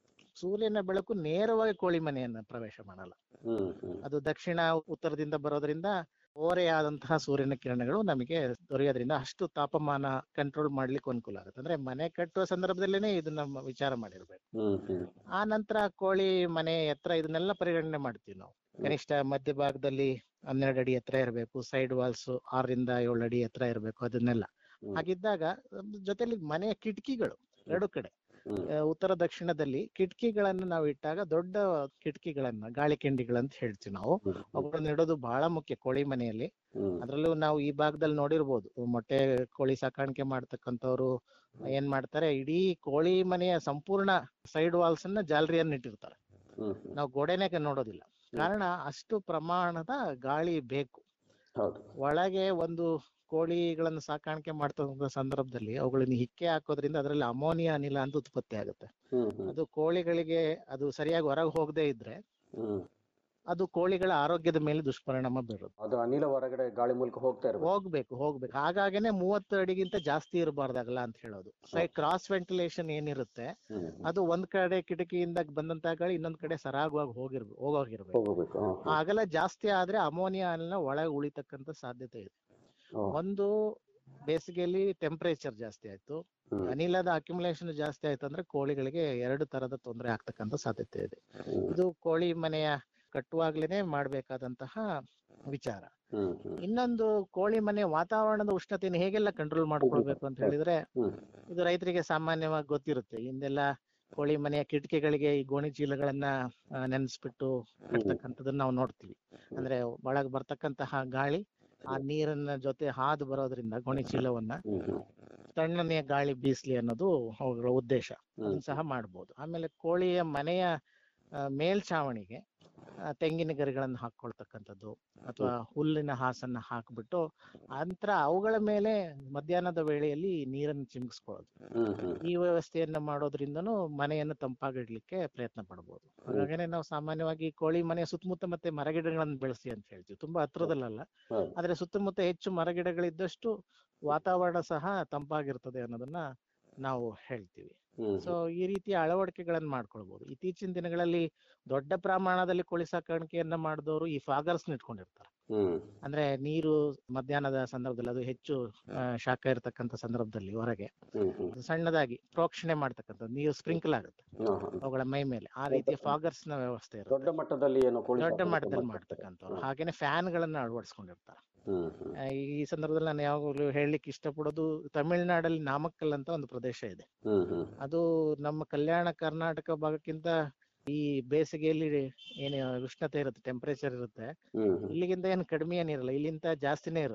ಸೂರ್ಯನ ಬೆಳಕು ನೇರವಾಗಿ ಕೋಳಿ ಮನೆಯನ್ನ ಪ್ರವೇಶ ಮಾಡಲ್ಲ ಹ್ಮ್ ಹ್ಮ್ ಅದು ದಕ್ಷಿಣ ಉತ್ತರದಿಂದ ಬರೋದ್ರಿಂದ ಓರೆಯಾದಂತಹ ಸೂರ್ಯನ ಕಿರಣಗಳು ನಮಗೆ ದೊರೆಯೋದ್ರಿಂದ ಅಷ್ಟು ತಾಪಮಾನ ಕಂಟ್ರೋಲ್ ಮಾಡ್ಲಿಕ್ಕೆ ಅನುಕೂಲ ಆಗುತ್ತೆ ಅಂದ್ರೆ ಮನೆ ಕಟ್ಟುವ ಸಂದರ್ಭದಲ್ಲೇನೆ ಇದನ್ನ ಮ- ವಿಚಾರ ಮಾಡಿರ್ಬೇಕು ಹ್ಮ್ ಹ್ಮ್ ಆ ನಂತರ ಕೋಳಿ ಮನೆ ಎತ್ತರ ಇದನ್ನೆಲ್ಲ ಪರಿಗಣನೆ ಮಾಡ್ತೀವಿ ನಾವು ಕನಿಷ್ಠ ಮಧ್ಯಭಾಗದಲ್ಲಿ ಹನ್ನೆರಡು ಅಡಿ ಎತ್ತರ ಇರಬೇಕು ಸೈಡ್ ವಾಲ್ಸ್ ಆರರಿಂದ ಏಳು ಅಡಿ ಎತ್ತರ ಇರಬೇಕು ಅದನ್ನೆಲ್ಲ ಹ್ಮ್. ಹಾಗಿದ್ದಾಗ ಅದ್ರ ಜೊತೆಲಿ ಮನೆಯ ಕಿಟಕಿಗಳು ಎರಡು ಕಡೆ ಹ್ಮ್. ಆ, ಉತ್ತರ ದಕ್ಷಿಣದಲ್ಲಿ ಕಿಟಕಿಗಳನ್ನು ನಾವು ಇಟ್ಟಾಗ ದೊಡ್ಡ ಕಿಟಕಿಗಳನ್ನ ಗಾಳಿ ಕೆಂಡಿಗಳಂತ ಹೇಳ್ತೀವಿ ನಾವು ಹ್ಮ್. ಅವುಗಳನ್ನ ಇಡೋದು ಬಹಳ ಮುಖ್ಯ ಕೋಳಿ ಮನೆಯಲ್ಲಿ ಹ್ಮ್ ಅದ್ರಲ್ಲೂ ನಾವು ಈ ಭಾಗದಲ್ಲಿ ನೋಡಿರ್ಬೋದು ಮೊಟ್ಟೆ ಕೋಳಿ ಸಾಕಾಣಿಕೆ ಮಾಡ್ತಕ್ಕಂಥವ್ರು ಏನ್ ಮಾಡ್ತಾರೆ ಇಡೀ ಕೋಳಿ ಮನೆಯ ಸಂಪೂರ್ಣ ಸೈಡ್ ವಾಲ್ಸ್ ಅನ್ನ ಜಾಲರಿಯನ್ನ ಇಟ್ಟಿರ್ತಾರೆ ಹ್ಮ್ ನಾವು ಗೋಡೆನೆ ನೋಡೋದಿಲ್ಲ ಕಾರಣ ಅಷ್ಟು ಪ್ರಮಾಣದ ಗಾಳಿ ಬೇಕು ಹೌದು ಒಳಗೆ ಒಂದು ಕೋಳಿಗಳನ್ನು ಸಾಕಾಣಿಕೆ ಮಾಡ್ತಕ್ಕಂಥ ಸಂದರ್ಭದಲ್ಲಿ ಅವುಗಳನ್ನ ಹಿಕ್ಕೆ ಹಾಕೋದ್ರಿಂದ ಅದರಲ್ಲಿ ಅಮೋನಿಯಾ ಅನಿಲ ಅಂತ ಉತ್ಪತ್ತಿ ಆಗುತ್ತೆ ಹ್ಮ್ ಹ್ಮ್ ಅದು ಕೋಳಿಗಳಿಗೆ ಅದು ಸರಿಯಾಗಿ ಹೊರಗೆ ಹೋಗದೆ ಇದ್ರೆ ಹ್ಮ್ ಅದು ಕೋಳಿಗಳ ಆರೋಗ್ಯದ ಮೇಲೆ ದುಷ್ಪರಿಣಾಮ ಬೀರುತ್ತೆ ಅದು ಅನಿಲ ಹೊರಗಡೆ ಗಾಳಿ ಮೂಲಕ ಹೋಗ್ತಾ ಇರ್ಬೇಕು ಹೋಗ್ಬೇಕು ಹೋಗ್ಬೇಕು ಹಾಗಾಗೇನೆ ಮೂವತ್ತು ಅಡಿಗಿಂತ ಜಾಸ್ತಿ ಇರಬಾರ್ದಾಗಲ್ಲ ಅಂತ ಹೇಳೋದು ಸೈ ಕ್ರಾಸ್ ವೆಂಟಿಲೇಷನ್ ಏನಿರುತ್ತೆ ಹ್ಮ್ ಅದು ಒಂದ್ ಕಡೆ ಕಿಟಕಿಯಿಂದ ಬಂದಂತ ಗಾಳಿ ಇನ್ನೊಂದ್ ಕಡೆ ಸರಾಗವಾಗಿ ಹೋಗಿರ್ಬೇಕು ಹೋಗೋಗಿರ್ಬೇಕು ಹೋಗಬೇಕು ಹಾ, ಆ ಹಾ. ಅಗಲ ಜಾಸ್ತಿ ಆದ್ರೆ ಅಮೋನಿಯಾ ಅನಿಲ ಒಳಗೆ ಉಳಿತಕ್ಕಂತ ಸಾಧ್ಯತೆ ಇದೆ ಓ, ಒಂದು ಬೇಸಿಗೆಯಲ್ಲಿ ಟೆಂಪರೇಚರ್ ಜಾಸ್ತಿ ಆಯ್ತು ಹ್ಮ್, ಅನಿಲದ ಅಕ್ಯುಮುಲೇಷನ್ ಜಾಸ್ತಿ ಆಯ್ತು ಅಂದ್ರೆ ಕೋಳಿಗಳಿಗೆ ಎರಡು ತರದ ತೊಂದರೆ ಆಗ್ತಕ್ಕಂತ ಸಾಧ್ಯತೆ ಇದೆ ಹ್ಮ್, ಇದು ಕೋಳಿ ಮನೆಯ ಕಟ್ಟುವಾಗ್ಲೇನೆ ಮಾಡ್ಬೇಕಾದಂತಹ ವಿಚಾರ ಹ್ಮ್, ಹ್ಮ್, ಇನ್ನೊಂದು ಕೋಳಿ ಮನೆ ವಾತಾವರಣದ ಉಷ್ಣತೆಯನ್ನು ಹೇಗೆಲ್ಲ ಕಂಟ್ರೋಲ್ ಮಾಡ್ಕೊಳ್ಬೇಕು ಅಂತ ಹೇಳಿದ್ರೆ ಹ್ಮ್. ಇದು ರೈತರಿಗೆ ಸಾಮಾನ್ಯವಾಗಿ ಗೊತ್ತಿರುತ್ತೆ ಹಿಂದೆಲ್ಲ ಕೋಳಿ ಮನೆಯ ಕಿಟಕಿಗಳಿಗೆ ಈ ಗೋಣಿ ಚೀಲಗಳನ್ನ ಆ, ನೆನೆಸ್ಬಿಟ್ಟು ಕಟ್ತಕ್ಕಂಥದನ್ನ ನಾವು ನೋಡ್ತೀವಿ ಅಂದ್ರೆ ಒಳಗ್ ಬರ್ತಕ್ಕಂತಹ ಗಾಳಿ ಆ ನೀರನ್ನ ಜೊತೆ ಹಾದು ಬರೋದ್ರಿಂದ ಗೋಣಿ ಚೀಲವನ್ನ ಹ್ಮ್, ಹ್ಮ್, ತಣ್ಣನೆಯ ಗಾಳಿ ಬೀಸ್ಲಿ ಅನ್ನೋದು ಅವುಗಳ ಉದ್ದೇಶ ಹ್ಮ್. ಅದನ್ನ ಸಹ ಮಾಡ್ಬೋದು ಆಮೇಲೆ ಕೋಳಿಯ ಮನೆಯ ಆ, ಮೇಲ್ಛಾವಣಿಗೆ ಆ, ತೆಂಗಿನ ಗರಿಗಳನ್ನು ಹಾಕೊಳ್ತಕ್ಕಂಥದ್ದು ಅಥವಾ ಹುಲ್ಲಿನ ಹಾಸನ್ನ ಹಾಕ್ಬಿಟ್ಟು ನಂತರ ಅವುಗಳ ಮೇಲೆ ಮಧ್ಯಾಹ್ನದ ವೇಳೆಯಲ್ಲಿ ನೀರನ್ನು ಚಿಮುಕಿಸ್ಕೊಳ್ಳೋದು ಹ್ಮ್, ಹ್ಮ್. ಈ ವ್ಯವಸ್ಥೆಯನ್ನ ಮಾಡೋದ್ರಿಂದನೂ ಮನೆಯನ್ನು ತಂಪಾಗಿಡ್ಲಿಕ್ಕೆ ಪ್ರಯತ್ನ ಪಡ್ಬೋದು ಹಾಗಾಗೇನೆ ನಾವು ಸಾಮಾನ್ಯವಾಗಿ ಕೋಳಿ ಮನೆಯ ಸುತ್ತಮುತ್ತ ಮತ್ತೆ ಮರಗಿಡಗಳನ್ನು ಬೆಳೆಸಿ ಅಂತ ಹೇಳ್ತೀವಿ ತುಂಬಾ ಹತ್ರದಲ್ಲಲ್ಲ ಹೌದು. ಆದ್ರೆ ಸುತ್ತಮುತ್ತ ಹೆಚ್ಚು ಮರಗಿಡಗಳಿದ್ದಷ್ಟು ವಾತಾವರಣ ಸಹ ತಂಪಾಗಿರ್ತದೆ ಅನ್ನೋದನ್ನ ನಾವು ಹೇಳ್ತೀವಿ ಹ್ಮ್, ಸೊ ಈ ರೀತಿಯ ಅಳವಡಿಕೆಗಳನ್ನ ಮಾಡ್ಕೊಳ್ಬಹುದು ಇತ್ತೀಚಿನ ದಿನಗಳಲ್ಲಿ ದೊಡ್ಡ ಪ್ರಮಾಣದಲ್ಲಿ ಕೋಳಿ ಸಾಕಾಣಿಕೆಯನ್ನ ಮಾಡಿದವರು ಈ ಫಾಗರ್ಸ್ ಇಟ್ಕೊಂಡಿರ್ತಾರೆ ಹ್ಮ್, ಅಂದ್ರೆ ನೀರು ಮಧ್ಯಾಹ್ನದ ಸಂದರ್ಭದಲ್ಲಿ ಅದು ಹೆಚ್ಚು ಆ, ಶಾಖ ಇರತಕ್ಕಂತ ಸಂದರ್ಭದಲ್ಲಿ ಹೊರಗೆ ಹ್ಮ್, ಹ್ಮ್. ಸಣ್ಣದಾಗಿ ಪ್ರೋಕ್ಷಣೆ ಮಾಡ್ತಕ್ಕಂಥದ್ದು ನೀರು ಸ್ಪ್ರಿಂಕಲ್ ಆಗುತ್ತೆ ಹಾ, ಹಾ. ಅವುಗಳ ಮೈ ಮೇಲೆ ಆ ರೀತಿಯ ಫಾಗರ್ಸ್ ನ ವ್ಯವಸ್ಥೆ ಇರುತ್ತೆ ದೊಡ್ಡ ಮಟ್ಟದಲ್ಲಿ ಏನು ಕೋಳಿ ದೊಡ್ಡ ಸಾಕಾಣಿಕೆ ಮಟ್ಟದಲ್ಲಿ ಮಾಡ್ತಿರ್ತಾರೆ. ಮಾಡ್ತಕ್ಕಂಥವ್ರು ಹಾಗೇನೆ ಫ್ಯಾನ್ ಗಳನ್ನ ಅಳವಡಿಸ್ಕೊಂಡಿರ್ತಾರೆ ಹ್ಮ್, ಹ್ಮ್. ಆ, ಈ ಸಂದರ್ಭದಲ್ಲಿ ನಾನು ಯಾವಾಗಲೂ ಹೇಳಲಿಕ್ಕೆ ಇಷ್ಟಪಡೋದು ತಮಿಳುನಾಡಲ್ಲಿ ನಾಮಕ್ಕಲ್ ಅಂತ ಒಂದು ಪ್ರದೇಶ ಇದೆ ಹ್ಮ್, ಹ್ಮ್. ಅದು ನಮ್ಮ ಕಲ್ಯಾಣ ಕರ್ನಾಟಕ ಭಾಗಕ್ಕಿಂತ ಈ ಬೇಸಿಗೆಯಲ್ಲಿ ಏನು ಉಷ್ಣತೆ ಇರುತ್ತೆ ಟೆಂಪರೇಚರ್ ಇರುತ್ತೆ ಹ್ಮ್, ಹ್ಮ್. ಇಲ್ಲಿಗಿಂತ ಏನು ಕಡಿಮೆ ಏನಿರಲ್ಲ ಇಲ್ಲಿಂದ ಜಾಸ್ತಿನೇ ಇರುತ್ತೆ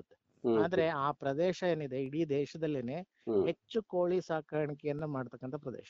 ಹ್ಮ್ ಆದ್ರೆ ಆ ಪ್ರದೇಶ ಏನಿದೆ ಇಡೀ ದೇಶದಲ್ಲೇನೆ ಹ್ಮ್ ಹೆಚ್ಚು ಕೋಳಿ ಸಾಕಾಣಿಕೆಯನ್ನ ಮಾಡ್ತಕ್ಕಂಥ ಪ್ರದೇಶ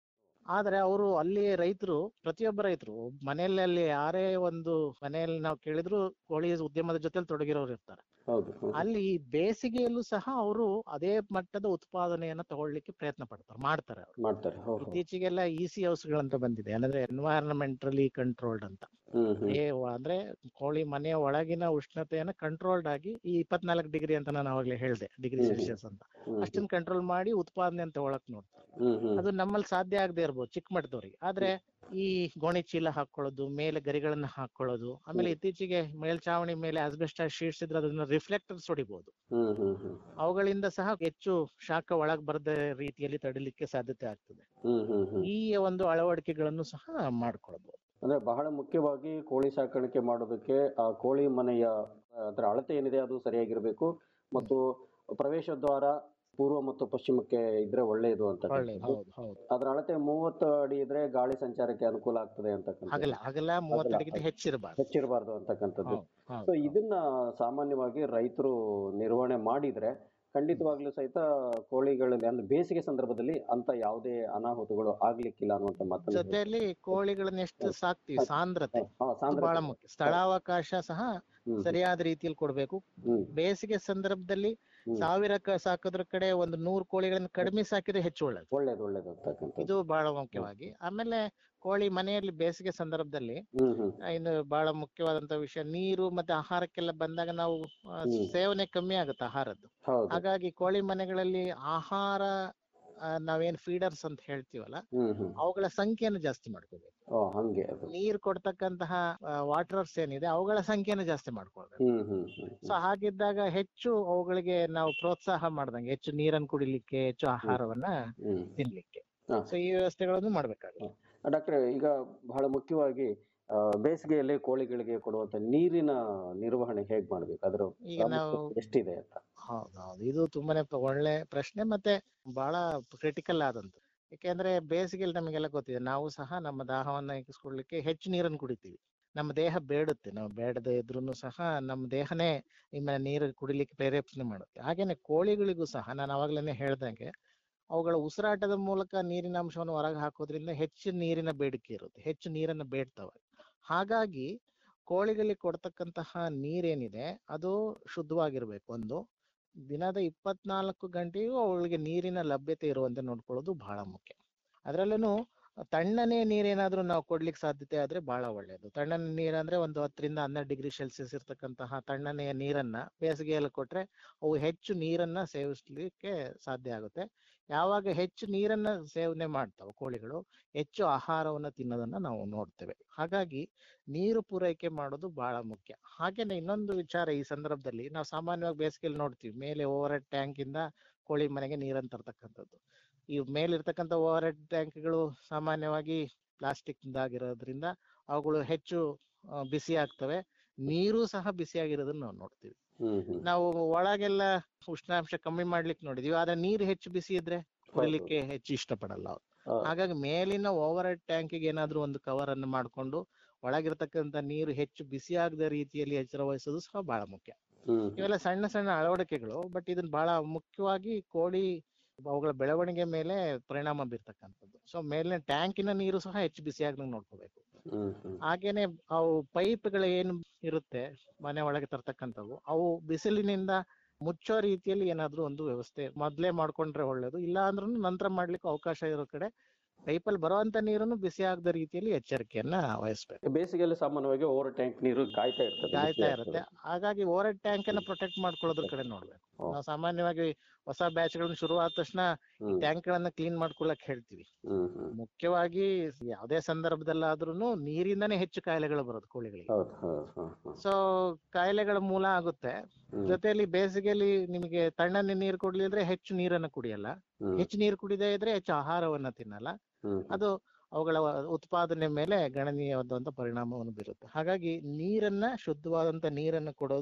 ಆದ್ರೆ ಅವರು ಅಲ್ಲಿ ರೈತರು ಪ್ರತಿಯೊಬ್ಬ ರೈತರು ಮನೆಯಲ್ಲಿ ಅಲ್ಲಿ ಯಾರೇ ಒಂದು ಮನೆಯಲ್ಲಿ ನಾವು ಕೇಳಿದ್ರು ಕೋಳಿ ಉದ್ಯಮದ ಜೊತೆಲಿ ತೊಡಗಿರೋರು ಇರ್ತಾರೆ ಹೌದು ಹ್ಮ್. ಅಲ್ಲಿ ಬೇಸಿಗೆಯಲ್ಲೂ ಸಹ ಅವರು ಅದೇ ಮಟ್ಟದ ಉತ್ಪಾದನೆಯನ್ನ ತಗೊಳ್ಳಿಕ್ಕೆ ಪ್ರಯತ್ನ ಪಡ್ತಾರೆ ಮಾಡ್ತಾರೆ ಅವರು ಮಾಡ್ತಾರೆ ಹೌದು ಹೌದು. ಇತ್ತೀಚೆಗೆಲ್ಲ ಇ ಸಿ ಹೌಸ್ಗಳಂತ ಬಂದಿದೆ ಅಂದ್ರೆ ಎನ್ವೈರನ್ಮೆಂಟಲಿ ಕಂಟ್ರೋಲ್ಡ್ ಅಂತ ಹ್ಮ್ ಹ್ಮ್ ಏ ವ- ಅಂದ್ರೆ ಕೋಳಿ ಮನೆಯ ಒಳಗಿನ ಉಷ್ಣತೆಯನ್ನ ಕಂಟ್ರೋಲ್ಡ್ ಆಗಿ ಈ ಇಪ್ಪತ್ನಾಲ್ಕು ಡಿಗ್ರಿ ಅಂತ ನಾನು ಅವಾಗ್ಲೇ ಹೇಳ್ದೆ ಡಿಗ್ರಿ ಹ್ಮ್. ಸೆಲ್ಸಿಯಸ್ ಅಂತ ಹ್ಮ್ ಅಷ್ಟನ್ನ ಕಂಟ್ರೋಲ್ ಮಾಡಿ ಉತ್ಪಾದನೆ ಅಂತ ಒಳಕ್ ನೋಡ್ತಾರೆ ಹ್ಮ್ ಹ್ಮ್ ಅದು ನಮ್ಮಲ್ಲಿ ಸಾಧ್ಯ ಆಗದೆ ಇರ್ಬೋದು ಚಿಕ್ಕ ಮಟ್ಟದವ್ರಿಗೆ ಆದ್ರೆ ಈ ಗೋಣಿ ಚೀಲ ಹಾಕೊಳ್ಳೋದು ಮೇಲೆ ಗರಿಗಳನ್ನ ಹಾಕೊಳ್ಳೋದು ಆಮೇಲೆ ಇತ್ತೀಚೆಗೆ ಮೇಲ್ಚಾವಣಿ ಮೇಲೆ ಅಸ್ಬೆಸ್ಟ್ ಶೀಟ್ಸ್ ಇದ್ರೆ ಅದನ್ನ ರಿಫ್ಲೆಕ್ಟರ್ಸ್ ಹೊಡಿಬಹುದು ಹ್ಮ್ ಹ್ಮ್ ಹ್ಮ್ ಅವುಗಳಿಂದ ಸಹ ಹೆಚ್ಚು ಶಾಖ ಒಳಗ್ ಬರದ ರೀತಿಯಲ್ಲಿ ತಡಿಲಿಕ್ಕೆ ಸಾಧ್ಯತೆ ಆಗ್ತದೆ ಹ್ಮ್ ಹ್ಮ್ ಹ್ಮ್ ಈ ಒಂದು ಅಳವಡಿಕೆಗಳನ್ನು ಸಹ ಮಾಡ್ಕೊಳ್ಬಹುದು ಅಂದ್ರೆ ಬಹಳ ಮುಖ್ಯವಾಗಿ ಕೋಳಿ ಸಾಕಾಣಿಕೆ ಮಾಡೋದಕ್ಕೆ ಆ ಕೋಳಿ ಮನೆಯ ಅದರ ಅಳತೆ ಏನಿದೆ ಅದು ಸರಿಯಾಗಿರ್ಬೇಕು ಮತ್ತು ಪ್ರವೇಶ ದ್ವಾರ ಪೂರ್ವ ಮತ್ತು ಪಶ್ಚಿಮಕ್ಕೆ ಇದ್ರೆ ಒಳ್ಳೆಯದು ಅಂತ ಒಳ್ಳೇದು ಹೌದು ಹೌದು ಅದರ ಅಳತೆ ಮೂವತ್ತು ಅಡಿ ಇದ್ರೆ ಗಾಳಿ ಸಂಚಾರಕ್ಕೆ ಅನುಕೂಲ ಆಗ್ತದೆ ಅಂತಕ್ಕಂಥ ಹಗಲ ಹಗಲ ಮೂವತ್ತಡಿಗಿಂತ ಹೆಚ್ಚಿರಬಾರ್ದು ಹೆಚ್ಚಿರಬಾರ್ದು ಅಂತಕ್ಕಂಥದ್ದು ಹೌದು, ಹೌದು, ಸೊ ಇದನ್ನ ಸಾಮಾನ್ಯವಾಗಿ ರೈತರು ನಿರ್ವಹಣೆ ಮಾಡಿದ್ರೆ ಖಂಡಿತವಾಗ್ಲೂ ಸಹಿತ ಕೋಳಿಗಳಲ್ಲಿ ಅಂದ್ರೆ ಬೇಸಿಗೆ ಸಂದರ್ಭದಲ್ಲಿ ಅಂತ ಯಾವುದೇ ಅನಾಹುತಗಳು ಆಗ್ಲಿಕ್ಕಿಲ್ಲ ಅನ್ನುವಂತ ಮಾತನ್ನ ಹೇಳ್ತಾರೆ. ಜೊತೆಯಲ್ಲಿ ಕೋಳಿಗಳನ್ನ ಎಷ್ಟು ಸಾಕ್ತಿವಿ ಸಾಂದ್ರತೆ ಹಾ, ಅದು ಸಾಂದ್ರತೆ. ಬಹಳ ಮುಖ್ಯ ಸ್ಥಳಾವಕಾಶ ಸಹ ಹ್ಮ್, ಸರಿಯಾದ ರೀತಿಯಲ್ಲಿ ಕೊಡ್ಬೇಕು ಹ್ಮ್, ಬೇಸಿಗೆ ಸಂದರ್ಭದಲ್ಲಿ ಹ್ಮ್. ಸಾವಿರ ಕ- ಸಾಕೋದ್ರ ಕಡೆ ಒಂದು ನೂರು ಕೋಳಿಗಳನ್ನ ಕಡಿಮೆ ಸಾಕಿದ್ರೆ ಹೆಚ್ಚು ಒಳ್ಳೇದು ಒಳ್ಳೇದು ಒಳ್ಳೇದು ಅಂತಕ್ಕಂಥದ್ದು ಇದು ಬಹಳ ಮುಖ್ಯವಾಗಿ ಆಮೇಲೆ ಕೋಳಿ ಮನೆಯಲ್ಲಿ ಬೇಸಿಗೆ ಸಂದರ್ಭದಲ್ಲಿ ಹ್ಮ್ ಹ್ಮ್ ಆ, ಇನ್ನು ಬಹಳ ಮುಖ್ಯವಾದಂತ ವಿಷಯ ನೀರು ಮತ್ತೆ ಆಹಾರಕ್ಕೆಲ್ಲ ಬಂದಾಗ ನಾವು ಆ, ಹ್ಮ್. ಸೇವನೆ ಕಮ್ಮಿ ಆಗುತ್ತೆ ಆಹಾರದ್ದು ಹೌದು ಹಾಗಾಗಿ ಕೋಳಿ ಮನೆಗಳಲ್ಲಿ ಆಹಾರ ಆ, ನಾವೇನ್ ಫೀಡರ್ಸ್ ಅಂತ ಹೇಳ್ತೀವಲ್ಲ ಹ್ಮ್ ಹ್ಮ್ ಅವುಗಳ ಸಂಖ್ಯೆಯನ್ನು ಜಾಸ್ತಿ ಮಾಡ್ಕೋಬೇಕು ಓ ಹಂಗೆ ಅದು ನೀರ್ ಕೊಡ್ತಕ್ಕಂತಹ ವಾಟರ್ಸ್ ಏನಿದೆ ಅವುಗಳ ಸಂಖ್ಯೆಯನ್ನು ಜಾಸ್ತಿ ಮಾಡ್ಕೊಳ್ಬೇಕು ಹ್ಮ್ ಹ್ಮ್ ಹ್ಮ್ ಸೊ ಹಾಗಿದ್ದಾಗ ಹೆಚ್ಚು ಅವುಗಳಿಗೆ ನಾವು ಪ್ರೋತ್ಸಾಹ ಮಾಡ್ದಂಗೆ ಹೆಚ್ಚು ನೀರನ್ನು ಕುಡಿಲಿಕ್ಕೆ ಹೆಚ್ಚು ಆಹಾರವನ್ನ ಹ್ಮ್ ತಿನ್ಲಿಕ್ಕೆ ಹಾ. ಸೊ ಈ ವ್ಯವಸ್ಥೆಗಳನ್ನು ಮಾಡ್ಬೇಕಾಗುತ್ತೆ ಡಾಕ್ಟ್ರೆ ಈಗ ಬಹಳ ಮುಖ್ಯವಾಗಿ ಆ, ಬೇಸಿಗೆಯಲ್ಲಿ ಕೋಳಿಗಳಿಗೆ ಕೊಡುವಂತ ನೀರಿನ ನಿರ್ವಹಣೆ ಹೇಗ್ ಮಾಡ್ಬೇಕು ಅದರ ಈಗ ನಾವು ಪ್ರಾಮುಖ್ಯತೆ ಎಷ್ಟಿದೆ ಅಂತ ಹೌದೌದು ಇದು ತುಂಬಾನೇ ಪ- ಒಳ್ಳೆ ಪ್ರಶ್ನೆ ಮತ್ತೆ ಬಹಳ ಕ್ರಿಟಿಕಲ್ ಆದಂತ ಯಾಕೆಂದ್ರೆ ಬೇಸಿಗೆಯಲ್ಲಿ ನಮಗೆಲ್ಲ ಗೊತ್ತಿದೆ ನಾವು ಸಹ ನಮ್ಮ ದಾಹವನ್ನ ಇಕ್ಕಿಸ್ಕೊಳ್ಲಿಕ್ಕೆ ಹೆಚ್ಚು ನೀರನ್ನು ಕುಡಿತೀವಿ ನಮ್ಮ ದೇಹ ಬೇಡುತ್ತೆ ನಾವು ಬೇಡದೆ ಇದ್ರೂ ಸಹ ನಮ್ಮ ದೇಹನೇ ನಿಮ್ಮ ನೀರು ಕುಡಿಲಿಕ್ಕೆ ಪ್ರೇರೇಪಣೆ ಮಾಡುತ್ತೆ ಹಾಗೇನೆ ಕೋಳಿಗಳಿಗೂ ಸಹ ನಾನು ಅವಾಗ್ಲೇನೆ ಹೇಳ್ದಂಗೆ ಅವುಗಳ ಉಸಿರಾಟದ ಮೂಲಕ ನೀರಿನ ಅಂಶವನ್ನು ಹೊರಗೆ ಹಾಕೋದ್ರಿಂದ ಹೆಚ್ಚು ನೀರಿನ ಬೇಡಿಕೆ ಇರುತ್ತೆ ಹೆಚ್ಚು ನೀರನ್ನು ಬೇಡ್ತವೆ ಹಾಗಾಗಿ ಕೋಳಿಗಳಿಗೆ ಕೊಡ್ತಕ್ಕಂತಹ ನೀರೇನಿದೆ ಅದು ಶುದ್ಧವಾಗಿರ್ಬೇಕು ಒಂದು ದಿನದ ಇಪ್ಪತ್ನಾಲ್ಕು ಗಂಟೆಯೂ ಅವಳಿಗೆ ನೀರಿನ ಲಭ್ಯತೆ ಇರುವಂತೆ ನೋಡ್ಕೊಳ್ಳೋದು ಬಹಳ ಮುಖ್ಯ ಅದರಲ್ಲೂ ತಣ್ಣನೆ ನೀರೇನಾದ್ರೂ ನಾವು ಕೊಡ್ಲಿಕ್ಕೆ ಸಾಧ್ಯತೆ ಆದ್ರೆ ಬಹಳ ಒಳ್ಳೆಯದು ತಣ್ಣನೆ ನೀರಂದ್ರೆ ಒಂದು ಹತ್ತರಿಂದ ಹನ್ನೆರಡು ಡಿಗ್ರಿ ಸೆಲ್ಸಿಯಸ್ ಇರ್ತಕ್ಕಂತಹ ತಣ್ಣನೆಯ ನೀರನ್ನ ಬೇಸಿಗೆಯಲ್ಲಿ ಕೊಟ್ರೆ ಅವು ಹೆಚ್ಚು ನೀರನ್ನ ಸೇವಿಸ್ಲಿಕ್ಕೆ ಸಾಧ್ಯ ಆಗುತ್ತೆ ಯಾವಾಗ ಹೆಚ್ಚು ನೀರನ್ನ ಸೇವನೆ ಮಾಡ್ತಾವೆ ಕೋಳಿಗಳು ಹೆಚ್ಚು ಆಹಾರವನ್ನ ತಿನ್ನೋದನ್ನ ನಾವು ನೋಡ್ತೇವೆ ಹಾಗಾಗಿ ನೀರು ಪೂರೈಕೆ ಮಾಡೋದು ಬಹಳ ಮುಖ್ಯ ಹಾಗೇನೆ ಇನ್ನೊಂದು ವಿಚಾರ ಈ ಸಂದರ್ಭದಲ್ಲಿ ನಾವು ಸಾಮಾನ್ಯವಾಗಿ ಬೇಸಿಗೆಯಲ್ಲಿ ನೋಡ್ತೀವಿ ಮೇಲೆ ಓವರ್ ಹೆಡ್ ಟ್ಯಾಂಕ್ ಇಂದ ಕೋಳಿ ಮನೆಗೆ ನೀರನ್ನು ತರ್ತಕ್ಕಂಥದ್ದು ಈ ಮೇಲಿರ್ತಕ್ಕಂಥ ಓವರ್ ಹೆಡ್ ಟ್ಯಾಂಕ್ಗಳು ಸಾಮಾನ್ಯವಾಗಿ ಪ್ಲಾಸ್ಟಿಕ್ ಆಗಿರೋದ್ರಿಂದ ಅವುಗಳು ಹೆಚ್ಚು ಆ, ಬಿಸಿ ಆಗ್ತವೆ ನೀರು ಸಹ ಬಿಸಿಯಾಗಿರೋದನ್ನ ನಾವು ನೋಡ್ತೀವಿ ಹ್ಮ್ ಹ್ಮ್ ನಾವು ಒಳಗೆಲ್ಲ ಉಷ್ಣಾಂಶ ಕಮ್ಮಿ ಮಾಡ್ಲಿಕ್ಕೆ ನೋಡಿದೀವಿ ಆದ್ರೆ ನೀರು ಹೆಚ್ಚು ಬಿಸಿ ಇದ್ರೆ ಕುಡಿಲಿಕ್ಕೆ ಹೆಚ್ಚು ಇಷ್ಟಪಡಲ್ಲ ಅವ್ರು ಆ, ಹಾಗಾಗಿ ಮೇಲಿನ ಓವರ್ ಹೆಡ್ ಟ್ಯಾಂಕಿಗೆ ಏನಾದ್ರೂ ಒಂದು ಕವರ್ ಅನ್ನು ಮಾಡ್ಕೊಂಡು ಒಳಗಿರ್ತಕ್ಕಂಥ ನೀರು ಹೆಚ್ಚು ಬಿಸಿ ಆಗದ ರೀತಿಯಲ್ಲಿ ಎಚ್ಚರ ವಹಿಸೋದು ಸಹ ಬಹಳ ಮುಖ್ಯ ಹ್ಮ್ ಹ್ಮ್ ಇವೆಲ್ಲ ಸಣ್ಣ ಸಣ್ಣ ಅಳವಡಿಕೆಗಳು ಬಟ್ ಇದನ್ನ ಬಹಳ ಮುಖ್ಯವಾಗಿ ಕೋಳಿ ಅವುಗಳ ಬೆಳವಣಿಗೆ ಮೇಲೆ ಪರಿಣಾಮ ಬೀರ್ತಕ್ಕಂಥದ್ದು ಸೊ ಮೇಲಿನ ಟ್ಯಾಂಕಿನ ನೀರು ಸಹ ಹೆಚ್ಚು ಬಿಸಿ ಆಗ್ದಂಗೆ ನೋಡ್ಕೋಬೇಕು ಹ್ಮ್ ಹ್ಮ್ ಹಾಗೇನೆ ಅವು ಪೈಪ್ಗಳು ಏನು ಇರುತ್ತೆ ಮನೆ ಒಳಗೆ ತರ್ತಕ್ಕಂಥವು ಅವು ಬಿಸಿಲಿನಿಂದ ಮುಚ್ಚೋ ರೀತಿಯಲ್ಲಿ ಏನಾದ್ರೂ ಒಂದು ವ್ಯವಸ್ಥೆ ಮೊದ್ಲೇ ಮಾಡ್ಕೊಂಡ್ರೆ ಒಳ್ಳೇದು ಇಲ್ಲ ಅಂದ್ರೂ ನಂತರ ಮಾಡ್ಲಿಕ್ಕೆ ಅವಕಾಶ ಇರೋ ಕಡೆ ಪೈಪಲ್ಲಿ ಬರುವಂತ ನೀರನ್ನು ಬಿಸಿ ಆಗದ ರೀತಿಯಲ್ಲಿ ಎಚ್ಚರಿಕೆಯನ್ನ ವಹಿಸ್ಬೇಕು ಬೇಸಿಗೆಯಲ್ಲಿ ಸಾಮಾನ್ಯವಾಗಿ ಓವರ್ ಟ್ಯಾಂಕ್ ನೀರು ಕಾಯ್ತಾ ಇರ್ತದೆ ಕಾಯ್ತಾ ಬಿಸಿ ಇರುತ್ತೆ ಆಗ್ತದೆ. ಹಾಗಾಗಿ ಓವರ್ ಟ್ಯಾಂಕ್ ಅನ್ನ ಪ್ರೊಟೆಕ್ಟ್ ಮಾಡ್ಕೊಳ್ಳೋದ್ರ ಕಡೆ ನೋಡ್ಬೇಕು ಓ. ನಾವು ಸಾಮಾನ್ಯವಾಗಿ ಹೊಸ ಬ್ಯಾಚ್ ಗಳನ್ನ ಶುರು ಆದ ತಕ್ಷಣ ಹ್ಮ್ ಟ್ಯಾಂಕ್ ಗಳನ್ನ ಕ್ಲೀನ್ ಮಾಡ್ಕೊಳಕ್ ಹೇಳ್ತೀವಿ ಹ್ಮ್ ಹ್ಮ್ ಮುಖ್ಯವಾಗಿ ಯಾವುದೇ ಸಂದರ್ಭದಲ್ಲಾದ್ರೂ ನೀರಿಂದನೇ ಹೆಚ್ಚು ಕಾಯಿಲೆಗಳು ಬರೋದು ಕೋಳಿಗಳಿಗೆ ಹೌದು ಹೌದು ಹೌದು ಹೌದು. ಸೊ ಕಾಯಿಲೆಗಳ ಮೂಲ ಆಗುತ್ತೆ ಹ್ಮ್ ಜೊತೆಯಲ್ಲಿ ಬೇಸಿಗೆಯಲ್ಲಿ ನಿಮಗೆ ತಣ್ಣನೆ ನೀರು ಕುಡ್ಲಿದ್ರೆ ಹೆಚ್ಚು ನೀರನ್ನ ಕುಡಿಯಲ್ಲ ಹ್ಮ್ ಹೆಚ್ಚು ನೀರು ಕುಡಿದೇ ಇದ್ರೆ ಹೆಚ್ಚು ಆಹಾರವನ್ನ ತಿನ್ನಲ್ಲ ಹ್ಮ್ ಅದು ಅವುಗಳ ಉತ್ಪಾದನೆ ಮೇಲೆ ಗಣನೀಯವಾದಂತ ಪರಿಣಾಮವನ್ನು ಬೀರುತ್ತೆ ಹಾಗಾಗಿ ನೀರನ್ನ ಶುದ್ಧವಾದಂತ ನೀರನ್ನ ಕೊಡೋದು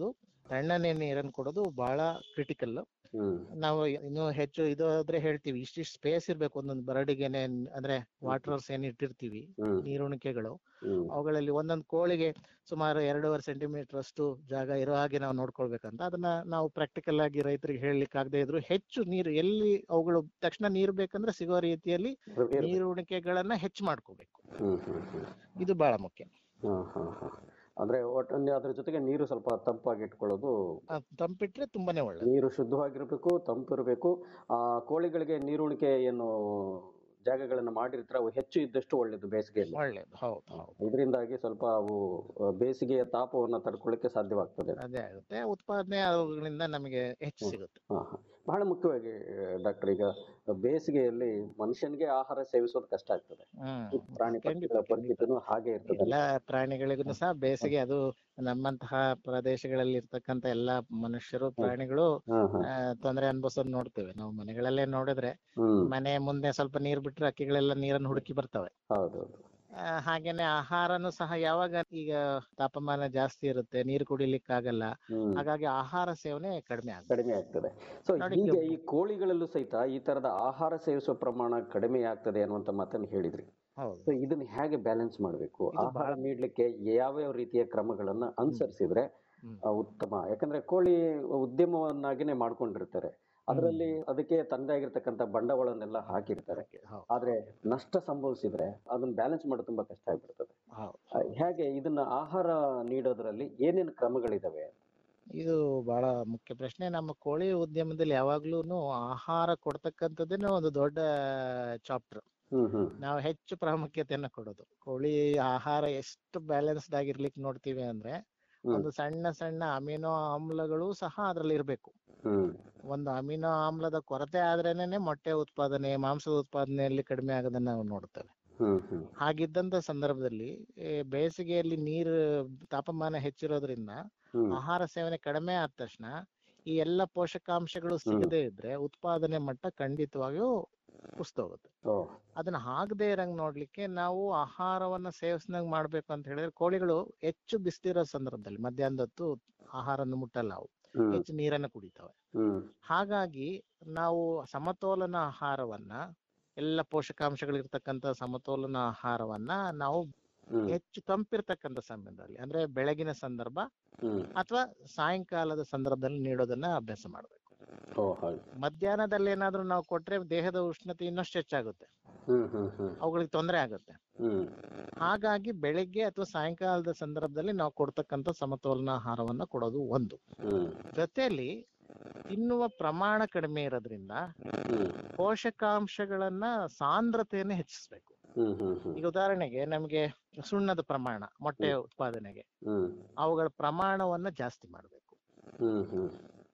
ತಣ್ಣನೆ ನೀರನ್ನು ಕೊಡೋದು ಬಹಳ ಕ್ರಿಟಿಕಲ್ ಹ್ಮ್ ನಾವು ಇನ್ನು ಹೆಚ್ಚು ಇದು ಆದ್ರೆ ಹೇಳ್ತೀವಿ ಇಷ್ಟಿಷ್ಟು ಸ್ಪೇಸ್ ಇರ್ಬೇಕು ಒಂದೊಂದು ಬರಡಿಗೆನೆ ಅಂದ್ರೆ ವಾಟರ್ಸ್ ಏನ್ ಇಟ್ಟಿರ್ತೀವಿ ಹ್ಮ್ ನೀರುಣಿಕೆಗಳು ಹ್ಮ್ ಅವುಗಳಲ್ಲಿ ಒಂದೊಂದು ಕೋಳಿಗೆ ಸುಮಾರು ಎರಡೂವರೆ ಸೆಂಟಿಮೀಟರ್ ಅಷ್ಟು ಜಾಗ ಇರೋ ಹಾಗೆ ನಾವು ನೋಡ್ಕೊಳ್ಬೇಕಂತ ಅದನ್ನ ನಾವು ಪ್ರಾಕ್ಟಿಕಲ್ ಆಗಿ ರೈತರಿಗೆ ಹೇಳಲಿಕ್ಕೆ ಆಗದೆ ಇದ್ರು ಹೆಚ್ಚು ನೀರು ಎಲ್ಲಿ ಅವುಗಳು ತಕ್ಷಣ ನೀರು ಬೇಕಂದ್ರೆ ಸಿಗೋ ರೀತಿಯಲ್ಲಿ ಇರ್ಬೇಕು. ನೀರುಣಿಕೆಗಳನ್ನ ಹೆಚ್ಚು ಮಾಡ್ಕೋಬೇಕು ಹ್ಮ್ ಹ್ಮ್ ಹ್ಮ್ ಇದು ಬಹಳ ಮುಖ್ಯ ಹಾ ಹಾ ಹಾ ಅಂದ್ರೆ ಒಟ್ಟಲ್ಲಿ ಅದ್ರ ಜೊತೆಗೆ ನೀರು ಸ್ವಲ್ಪ ತಂಪಾಗಿ ಇಟ್ಕೊಳ್ಳೋದು ಆ, ತಂಪಿಟ್ರೆ ತುಂಬಾನೇ ಒಳ್ಳೇದು ನೀರು ಶುದ್ಧವಾಗಿರ್ಬೇಕು ತಂಪಿರಬೇಕು ಆ ಕೋಳಿಗಳಿಗೆ ನೀರುಣಿಕೆ ಏನು ಜಾಗಗಳನ್ನ ಮಾಡಿರ್ತಾರೆ ಅವು ಹೆಚ್ಚು ಇದ್ದಷ್ಟು ಒಳ್ಳೇದು ಬೇಸಿಗೆಯಲ್ಲಿ ಒಳ್ಳೇದು ಹೌದು ಹೌದು ಇದರಿಂದಾಗಿ ಸ್ವಲ್ಪ ಅವು ಆ, ಬೇಸಿಗೆಯ ತಾಪವನ್ನ ತಡ್ಕೊಳ್ಳಿಕ್ಕೆ ಸಾಧ್ಯವಾಗ್ತದೆ ಅದೇ ಆಗುತ್ತೆ ಉತ್ಪಾದನೆ ಅವುಗಳಿಂದ ನಮಗೆ ಹೆಚ್ಚು ಸಿಗುತ್ತೆ ಹಾ, ಹಾ. ಬಹಳ ಮುಖ್ಯವಾಗಿ ಡಾಕ್ಟರ್ ಈಗ ಬೇಸಿಗೆಯಲ್ಲಿ ಮನುಷ್ಯನಿಗೆ ಆಹಾರ ಸೇವಿಸೋದು ಕಷ್ಟ ಆಗ್ತದೆ ಹ್ಮ್ ಪ್ರಾಣಿ ಖಂಡಿತ, ಪಕ್ಷಿಗಳ ಪರಿಸ್ಥಿತಿನೂ ಹಾಗೆ ಇರ್ತದೆ ಎಲ್ಲ ಪ್ರಾಣಿಗಳಿಗೂ ಸಹ ಬೇಸಿಗೆ ಅದು ನಮ್ಮಂತಹ ಪ್ರದೇಶಗಳಲ್ಲಿ ಇರ್ತಕ್ಕಂತ ಎಲ್ಲಾ ಮನುಷ್ಯರು ಪ್ರಾಣಿಗಳು ಹಾ ಹಾ ಆ, ತೊಂದ್ರೆ ಅನುಭವಿಸೋದ್ ನೋಡ್ತೇವೆ ನಾವು ಮನೆಗಳಲ್ಲೇ ನೋಡಿದ್ರೆ ಹ್ಮ್ ಮನೆ ಮುಂದೆ ಸ್ವಲ್ಪ ನೀರ್ ಬಿಟ್ರೆ ಹಕ್ಕಿಗಳೆಲ್ಲ ನೀರನ್ನು ಹುಡುಕಿ ಬರ್ತವೆ ಹೌದೌದು ಆ, ಹಾಗೇನೆ ಆಹಾರನು ಸಹ ಯಾವಾಗ ಈಗ ತಾಪಮಾನ ಜಾಸ್ತಿ ಇರುತ್ತೆ ನೀರು ಕುಡಿಲಿಕ್ಕಾಗಲ್ಲ ಹ್ಮ್ ಹಾಗಾಗಿ ಆಹಾರ ಸೇವನೆ ಕಡಿಮೆ ಆಗುತ್ತೆ ಕಡಿಮೆ ಆಗ್ತದೆ ಸೊ ನೋಡಿ, ಹೀಗೆ ಈ ಕೋಳಿಗಳಲ್ಲೂ ಸಹಿತ ಈ ತರದ ಆಹಾರ ಸೇವಿಸುವ ಪ್ರಮಾಣ ಕಡಿಮೆ ಆಗ್ತದೆ ಅನ್ನುವಂತ ಮಾತನ್ನು ಹೇಳಿದ್ರಿ ಹೌದು ಸೊ ಇದನ್ನ ಹೇಗೆ ಬ್ಯಾಲೆನ್ಸ್ ಮಾಡಬೇಕು ಇದು ಆಹಾರ ಬಹಳ- ನೀಡ್ಲಿಕ್ಕೆ ಯಾವ್ಯಾವ ರೀತಿಯ ಕ್ರಮಗಳನ್ನ ಅನುಸರಿಸಿದ್ರೆ ಹ್ಮ್. ಆ, ಉತ್ತಮ ಯಾಕಂದ್ರೆ ಕೋಳಿ ಉದ್ಯಮವನ್ನಾಗಿನೇ ಮಾಡ್ಕೊಂಡಿರ್ತಾರೆ ಅದರಲ್ಲಿ ಅದಕ್ಕೆ ತಂದೆ ಆಗಿರ್ತಕ್ಕಂಥ ಬಂಡವಾಳನ್ನೆಲ್ಲ ಹಾಕಿರ್ತಾರೆ ಹೌದು ಆದ್ರೆ ನಷ್ಟ ಸಂಭವಿಸಿದ್ರೆ ಅದನ್ನ ಬ್ಯಾಲೆನ್ಸ್ ಮಾಡೋದು ತುಂಬಾ ಕಷ್ಟ ಆಗ್ಬಿಡ್ತದೆ ಹೌದು ಆ, ಹೇಗೆ ಇದನ್ನ ಆಹಾರ ನೀಡೋದ್ರಲ್ಲಿ ಏನೇನು ಕ್ರಮಗಳಿದಾವೆ ಇದು ಬಹಳ ಮುಖ್ಯ ಪ್ರಶ್ನೆ ನಮ್ಮ ಕೋಳಿ ಉದ್ಯಮದಲ್ಲಿ ಯಾವಾಗ್ಲೂನು ಆಹಾರ ಕೊಡ್ತಕ್ಕಂಥದ್ದೇನೆ ಒಂದು ದೊಡ್ಡ ಚಾಪ್ಟರ್ ಹ್ಮ್ ಹ್ಮ್ ನಾವು ಹೆಚ್ಚು ಪ್ರಾಮುಖ್ಯತೆಯನ್ನ ಕೊಡೋದು ಕೋಳಿ ಆಹಾರ ಎಷ್ಟು ಬ್ಯಾಲೆನ್ಸ್ಡ್ ಆಗಿರ್ಲಿಕ್ಕೆ ನೋಡ್ತೀವಿ ಅಂದ್ರೆ ಹ್ಮ್. ಒಂದು ಸಣ್ಣ ಸಣ್ಣ ಅಮಿನೋ ಆಮ್ಲಗಳು ಸಹ ಅದ್ರಲ್ಲಿ ಇರ್ಬೇಕು ಹ್ಮ್ ಒಂದು ಅಮಿನೋ ಆಮ್ಲದ ಕೊರತೆ ಆದ್ರೇನೆ ಮೊಟ್ಟೆ ಉತ್ಪಾದನೆ ಮಾಂಸದ ಉತ್ಪಾದನೆಯಲ್ಲಿ ಕಡಿಮೆ ಆಗೋದನ್ನ ನಾವು ನೋಡ್ತೇವೆ ಹ್ಮ್ ಹ್ಮ್ ಹಾಗಿದ್ದಂತ ಸಂದರ್ಭದಲ್ಲಿ ಈ ಬೇಸಿಗೆಯಲ್ಲಿ ನೀರು ತಾಪಮಾನ ಹೆಚ್ಚಿರೋದ್ರಿಂದ ಹ್ಮ್ ಆಹಾರ ಸೇವನೆ ಕಡಿಮೆ ಆದ ತಕ್ಷಣ ಈ ಎಲ್ಲ ಪೋಷಕಾಂಶಗಳು ಸಿಗದೇ ಇದ್ರೆ ಉತ್ಪಾದನೆ ಮಟ್ಟ ಖಂಡಿತವಾಗಿಯೂ ಕುಸ್ತೋಗುತ್ತೆ ಓ ಅದನ್ನ ಆಗದೆ ಇರಂಗ್ ನೋಡ್ಲಿಕ್ಕೆ ನಾವು ಆಹಾರವನ್ನ ಸೇವಿಸ್ದಂಗ್ ಮಾಡ್ಬೇಕು ಅಂತ ಹೇಳಿದ್ರೆ ಕೋಳಿಗಳು ಹೆಚ್ಚು ಬಿಸ್ತಿರೋ ಸಂದರ್ಭದಲ್ಲಿ ಮಧ್ಯಾಹ್ನದ ಹೊತ್ತು ಆಹಾರನ ಮುಟ್ಟಲ್ಲ ಅವು ಹ್ಮ್ ಹೆಚ್ಚು ನೀರನ್ನ ಕುಡಿತಾವೆ ಹ್ಮ್ ಹಾಗಾಗಿ ನಾವು ಸಮತೋಲನ ಆಹಾರವನ್ನ ಎಲ್ಲ ಪೋಷಕಾಂಶಗಳಿರ್ತಕ್ಕಂಥ ಸಮತೋಲನ ಆಹಾರವನ್ನ ನಾವು ಹ್ಮ್ ಹೆಚ್ಚು ತಂಪಿರ್ತಕ್ಕಂಥ ಸಮಯದಲ್ಲಿ ಅಂದ್ರೆ ಬೆಳಗಿನ ಸಂದರ್ಭ ಹ್ಮ್ ಅಥವಾ ಸಾಯಂಕಾಲದ ಸಂದರ್ಭದಲ್ಲಿ ನೀಡೋದನ್ನ ಅಭ್ಯಾಸ ಮಾಡ್ಬೇಕು ಓ ಹಾಗೆ ಮಧ್ಯಾಹ್ನದಲ್ಲಿ ಏನಾದ್ರೂ ನಾವು ಕೊಟ್ರೆ ದೇಹದ ಉಷ್ಣತೆ ಇನ್ನಷ್ಟು ಹೆಚ್ಚಾಗುತ್ತೆ ಹ್ಮ್ ಹ್ಮ್ ಹ್ಮ್ ಅವುಗಳಿಗೆ ತೊಂದರೆ ಆಗುತ್ತೆ ಹ್ಮ್ ಹಾಗಾಗಿ ಬೆಳಿಗ್ಗೆ ಅಥವಾ ಸಾಯಂಕಾಲದ ಸಂದರ್ಭದಲ್ಲಿ ನಾವು ಕೊಡ್ತಕ್ಕಂಥ ಸಮತೋಲನ ಆಹಾರವನ್ನ ಕೊಡೋದು ಒಂದು ಹ್ಮ್ ಜೊತೆಯಲ್ಲಿ ತಿನ್ನುವ ಪ್ರಮಾಣ ಕಡಿಮೆ ಇರೋದ್ರಿಂದ ಹ್ಮ್ ಪೋಷಕಾಂಶಗಳನ್ನ ಸಾಂದ್ರತೆಯನ್ನು ಹೆಚ್ಚಿಸ್ಬೇಕು ಹ್ಮ್ ಹ್ಮ್ ಹ್ಮ್ ಈಗ ಉದಾಹರಣೆಗೆ ನಮಗೆ ಸುಣ್ಣದ ಪ್ರಮಾಣ ಮೊಟ್ಟೆ ಉತ್ಪಾದನೆಗೆ ಹ್ಮ್ ಅವುಗಳ ಪ್ರಮಾಣವನ್ನ ಜಾಸ್ತಿ ಮಾಡಬೇಕು ಹ್ಮ್ ಹ್ಮ್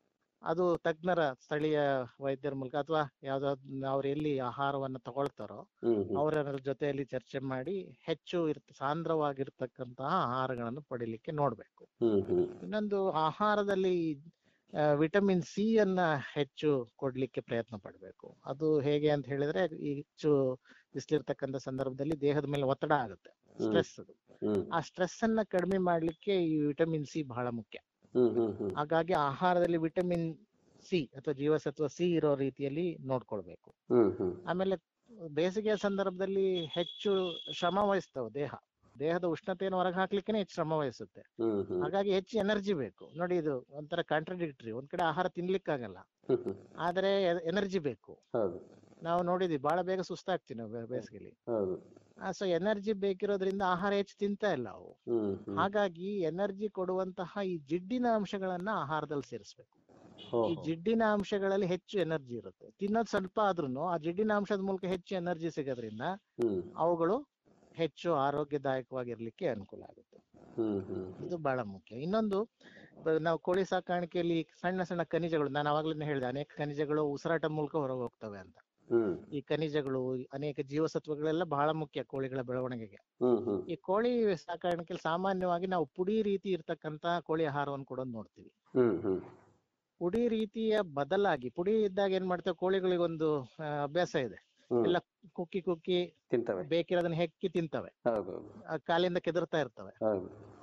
ಅದು ತಜ್ಞರ ಸ್ಥಳೀಯ ವೈದ್ಯರ ಮೂಲಕ ಅಥವಾ ಯಾವ್ದಾದ್ರು ಅವ್ರು ಎಲ್ಲಿ ಆಹಾರವನ್ನ ತಗೊಳ್ತಾರೋ ಹ್ಮ್ ಹ್ಮ್ ಅವರ ಜೊತೆಯಲ್ಲಿ ಚರ್ಚೆ ಮಾಡಿ ಹೆಚ್ಚು ಇರ್ತ ಸಾಂದ್ರವಾಗಿರ್ತಕ್ಕಂತಹ ಆಹಾರಗಳನ್ನು ಪಡಿಲಿಕ್ಕೆ ನೋಡ್ಬೇಕು ಹ್ಮ್ ಹ್ಮ್ ಇನ್ನೊಂದು ಆಹಾರದಲ್ಲಿ ಆ, ವಿಟಮಿನ್ ಸಿ ಅನ್ನ ಹೆಚ್ಚು ಕೊಡ್ಲಿಕ್ಕೆ ಪ್ರಯತ್ನ ಪಡಬೇಕು ಅದು ಹೇಗೆ ಅಂತ ಹೇಳಿದ್ರೆ ಈ ಹೆಚ್ಚು ಬಿಸಿಲಿರ್ತಕ್ಕಂಥ ಸಂದರ್ಭದಲ್ಲಿ ದೇಹದ ಮೇಲೆ ಒತ್ತಡ ಆಗುತ್ತೆ ಸ್ಟ್ರೆಸ್ ಅದು ಹ್ಮ್ ಆ ಸ್ಟ್ರೆಸ್ ಅನ್ನ ಕಡಿಮೆ ಮಾಡ್ಲಿಕ್ಕೆ ಈ ವಿಟಮಿನ್ ಸಿ ಬಹಳ ಮುಖ್ಯ ಹ್ಮ್ ಹ್ಮ್ ಹ್ಮ್ ಹಾಗಾಗಿ ಆಹಾರದಲ್ಲಿ ವಿಟಮಿನ್ ಸಿ ಅಥವಾ ಜೀವಸತ್ವ ಸಿ ಇರೋ ರೀತಿಯಲ್ಲಿ ನೋಡ್ಕೊಳ್ಬೇಕು ಹ್ಮ್ ಹ್ಮ್ ಆಮೇಲೆ ಬೇಸಿಗೆಯ ಸಂದರ್ಭದಲ್ಲಿ ಹೆಚ್ಚು ಶ್ರಮ ವಹಿಸ್ತವೆ ದೇಹ ದೇಹದ ಉಷ್ಣತೆಯನ್ನು ಹೊರಗೆ ಹಾಕ್ಲಿಕ್ಕೆ ಹೆಚ್ಚು ಶ್ರಮ ವಹಿಸುತ್ತೆ ಹ್ಮ್ ಹ್ಮ್ ಹಾಗಾಗಿ ಹೆಚ್ಚು ಎನರ್ಜಿ ಬೇಕು ನೋಡಿ ಇದು ಒಂಥರ ಕಾಂಟ್ರಡಿಕ್ಟರಿ ಒಂದ್ ಕಡೆ ಆಹಾರ ತಿನ್ಲಿಕ್ಕಾಗಲ್ಲ ಹ್ಮ್ ಹ್ಮ್ ಆದ್ರೆ ಎನರ್ಜಿ ಬೇಕು ಹೌದು ನಾವು ನೋಡಿದ್ವಿ ಬಹಳ ಬೇಗ ಸುಸ್ತಾಗ್ತೀವಿ ನಾವು ಬೇ- ಬೇಸಿಗೆಲಿ ಹೌದು ಸೊ ಎನರ್ಜಿ ಬೇಕಿರೋದ್ರಿಂದ ಆಹಾರ ಹೆಚ್ಚು ತಿಂತಾ ಇಲ್ಲ ಅವು ಹ್ಮ್ ಹ್ಮ್ ಹಾಗಾಗಿ ಎನರ್ಜಿ ಕೊಡುವಂತಹ ಈ ಜಿಡ್ಡಿನ ಅಂಶಗಳನ್ನ ಆಹಾರದಲ್ಲಿ ಸೇರಿಸ್ಬೇಕು ಹೋ ಈ ಜಿಡ್ಡಿನ ಅಂಶಗಳಲ್ಲಿ ಹೆಚ್ಚು ಎನರ್ಜಿ ಇರುತ್ತೆ ತಿನ್ನೋದು ಸ್ವಲ್ಪ ಆದ್ರೂ ಆ ಜಿಡ್ಡಿನ ಅಂಶದ ಮೂಲಕ ಹೆಚ್ಚು ಎನರ್ಜಿ ಸಿಗೋದ್ರಿಂದ ಹ್ಮ್ ಅವುಗಳು ಹೆಚ್ಚು ಆರೋಗ್ಯದಾಯಕವಾಗಿರ್ಲಿಕ್ಕೆ ಅನುಕೂಲ ಆಗುತ್ತೆ ಹ್ಮ್ ಹ್ಮ್ ಇದು ಬಹಳ ಮುಖ್ಯ ಇನ್ನೊಂದು ಬ- ನಾವು ಕೋಳಿ ಸಾಕಾಣಿಕೆಯಲ್ಲಿ ಸಣ್ಣ ಸಣ್ಣ ಖನಿಜಗಳು ನಾನು ಅವಾಗ್ಲೇ ಹೇಳಿದೆ ಅನೇಕ ಖನಿಜಗಳು ಉಸಿರಾಟ ಮೂಲಕ ಹೊರಗೆ ಹೋಗ್ತವೆ ಅಂತ ಹ್ಮ್ ಈ ಖನಿಜಗಳು ಅನೇಕ ಜೀವಸತ್ವಗಳೆಲ್ಲ ಬಹಳ ಮುಖ್ಯ ಕೋಳಿಗಳ ಬೆಳವಣಿಗೆಗೆ ಹ್ಮ್ ಹ್ಮ್ ಈ ಕೋಳಿ ಸಾಕಾಣಿಕೆಯಲ್ಲಿ ಸಾಮಾನ್ಯವಾಗಿ ನಾವು ಪುಡಿ ರೀತಿ ಇರ್ತಕ್ಕಂತ ಕೋಳಿ ಆಹಾರವನ್ನು ಕೊಡೋದು ನೋಡ್ತೀವಿ ಹ್ಮ್ ಹ್ಮ್ ಪುಡಿ ರೀತಿಯ ಬದಲಾಗಿ ಪುಡಿ ಇದ್ದಾಗ ಏನ್ ಮಾಡ್ತೇವೆ ಕೋಳಿಗಳಿಗೊಂದು ಆ, ಅಭ್ಯಾಸ ಇದೆ ಹ್ಮ್ ಎಲ್ಲ ಕುಕ್ಕಿ ಕುಕ್ಕಿ ತಿಂತವೆ ಬೇಕಿರೋದನ್ನ ಹೆಕ್ಕಿ ತಿಂತವೆ ಹೌದು ಆ ಕಾಲಿಂದ ಕೆದರ್ತಾ ಇರ್ತವೆ ಹೌದು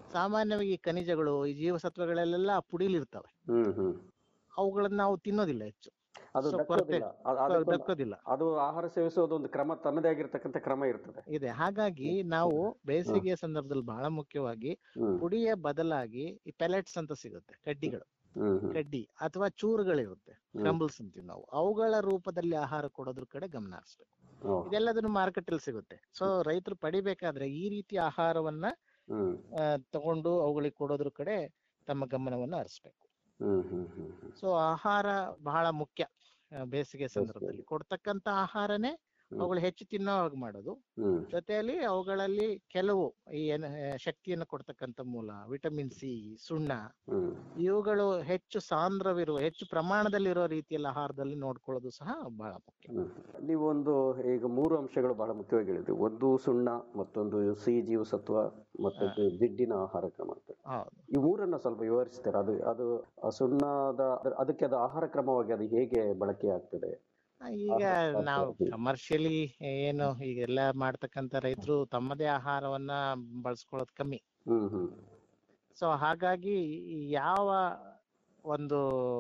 ಸಾಮಾನ್ಯವಾಗಿ ಈ ಖನಿಜಗಳು ಈ ಜೀವಸತ್ವಗಳೆಲ್ಲ ಪುಡಿಲಿರ್ತವೆ ಹ್ಮ್ ಹ್ಮ್ ಅವುಗಳನ್ನ ನಾವು ತಿನ್ನೋದಿಲ್ಲ ಹೆಚ್ಚು ಅದು So, ದಕ್ಕೋದಿಲ್ಲ ಅದ್- ಅದಕ್ಕೊಂದು- ದಕ್ಕೋದಿಲ್ಲ ಅದು ಆಹಾರ ಸೇವಿಸೋದು ಒಂದು ಕ್ರಮ ತನ್ನದೇ ಆಗಿರ್ತಕ್ಕಂಥ ಕ್ರಮ ಇರ್ತದೆ ಇದೆ ಹಾಗಾಗಿ ನಾವು ಬೇಸಿಗೆಯ ಸಂದರ್ಭದಲ್ಲಿ ಬಹಳ ಮುಖ್ಯವಾಗಿ ಹ್ಮ್ ಪುಡಿಯ ಬದಲಾಗಿ ಈ ಪೆಲೆಟ್ಸ್ ಅಂತ ಸಿಗುತ್ತೆ ಕಡ್ಡಿಗಳು ಹ್ಮ್ ಹ್ಮ್ ಕಡ್ಡಿ ಅಥವಾ ಚೂರುಗಳಿರುತ್ತೆ ಹ್ಮ್. ಕ್ರಂಬಲ್ಸ್ ಅಂತೀವಿ ನಾವು ಅವುಗಳ ರೂಪದಲ್ಲಿ ಆಹಾರ ಕೊಡೋದ್ರ ಕಡೆ ಗಮನ ಹರಿಸ್ಬೇಕು ಓ, ಇದೆಲ್ಲದನ್ನು ಮಾರ್ಕೆಟ್ ಅಲ್ಲಿ ಸಿಗುತ್ತೆ ಸೊ ರೈತರು ಪಡಿಬೇಕಾದ್ರೆ ಈ ರೀತಿ ಆಹಾರವನ್ನ ಹ್ಮ್ ಆ, ತಗೊಂಡು ಅವುಗಳಿಗೆ ಕೊಡೋದ್ರ ಕಡೆ ತಮ್ಮ ಗಮನವನ್ನ ಹರಿಸ್ಬೇಕು ಹ್ಮ್ ಹ್ಮ್ ಹ್ಮ್ ಹ್ಮ್ ಸೊ ಆಹಾರ ಬಹಳ ಮುಖ್ಯ ಆ, ಬೇಸಿಗೆ ಸಂದರ್ಭದಲ್ಲಿ ಕೊಡ್ತಕ್ಕಂತ ಆಹಾರನೇ ಹ್ಮ್. ಅವುಗಳು ಹೆಚ್ಚು ತಿನ್ನೋ ಹಾಗೆ ಮಾಡೋದು ಹ್ಮ್ ಜೊತೆಯಲ್ಲಿ ಅವುಗಳಲ್ಲಿ ಕೆಲವು ಈ ಏನ ಶಕ್ತಿಯನ್ನು ಕೊಡ್ತಕ್ಕಂತ ಮೂಲ ವಿಟಮಿನ್ ಸಿ ಸುಣ್ಣ ಹ್ಮ್ ಇವುಗಳು ಹೆಚ್ಚು ಸಾಂದ್ರವಿರುವ ಹೆಚ್ಚು ಪ್ರಮಾಣದಲ್ಲಿರೋ ರೀತಿಯಲ್ಲಿ ಆಹಾರದಲ್ಲಿ ನೋಡ್ಕೊಳ್ಳೋದು ಸಹ ಬಹಳ ಮುಖ್ಯ ಹ್ಮ್. ನೀವು ಒಂದು ಈಗ ಮೂರು ಅಂಶಗಳು ಬಹಳ ಮುಖ್ಯವಾಗಿ ಹೇಳಿದ್ರಿ ಒಂದು ಸುಣ್ಣ ಮತ್ತೊಂದು ಸಿಹಿ ಜೀವಸತ್ವ ಮತ್ತೊಂದು ಜಿಡ್ಡಿನ ಆಹಾರ ಕ್ರಮ ಅಂತ ಹೌದು ಈ ಮೂರನ್ನ ಸ್ವಲ್ಪ ವಿವರಿಸ್ತೀರಾ ಅದು ಅದು ಆ ಸುಣ್ಣದ ಅದ್ರ- ಅದಕ್ಕೆ ಅದು ಆಹಾರ ಕ್ರಮವಾಗಿ ಅದು ಹೇಗೆ ಬಳಕೆ ಆಗ್ತದೆ ಆ, ಈಗ ಆಹಾರ ನಾವು ಪದಾರ್ಥ. ಕಮರ್ಷಿಯಲಿ ಏನು ಈಗೆಲ್ಲ ಮಾಡ್ತಕ್ಕಂತ ರೈತರು ತಮ್ಮದೇ ಆಹಾರವನ್ನ ಬಳಸ್ಕೊಳ್ಳೋದು ಕಮ್ಮಿ ಹ್ಮ್ ಹ್ಮ್ ಸೊ ಹಾಗಾಗಿ ಈ ಯಾವ ಒಂದು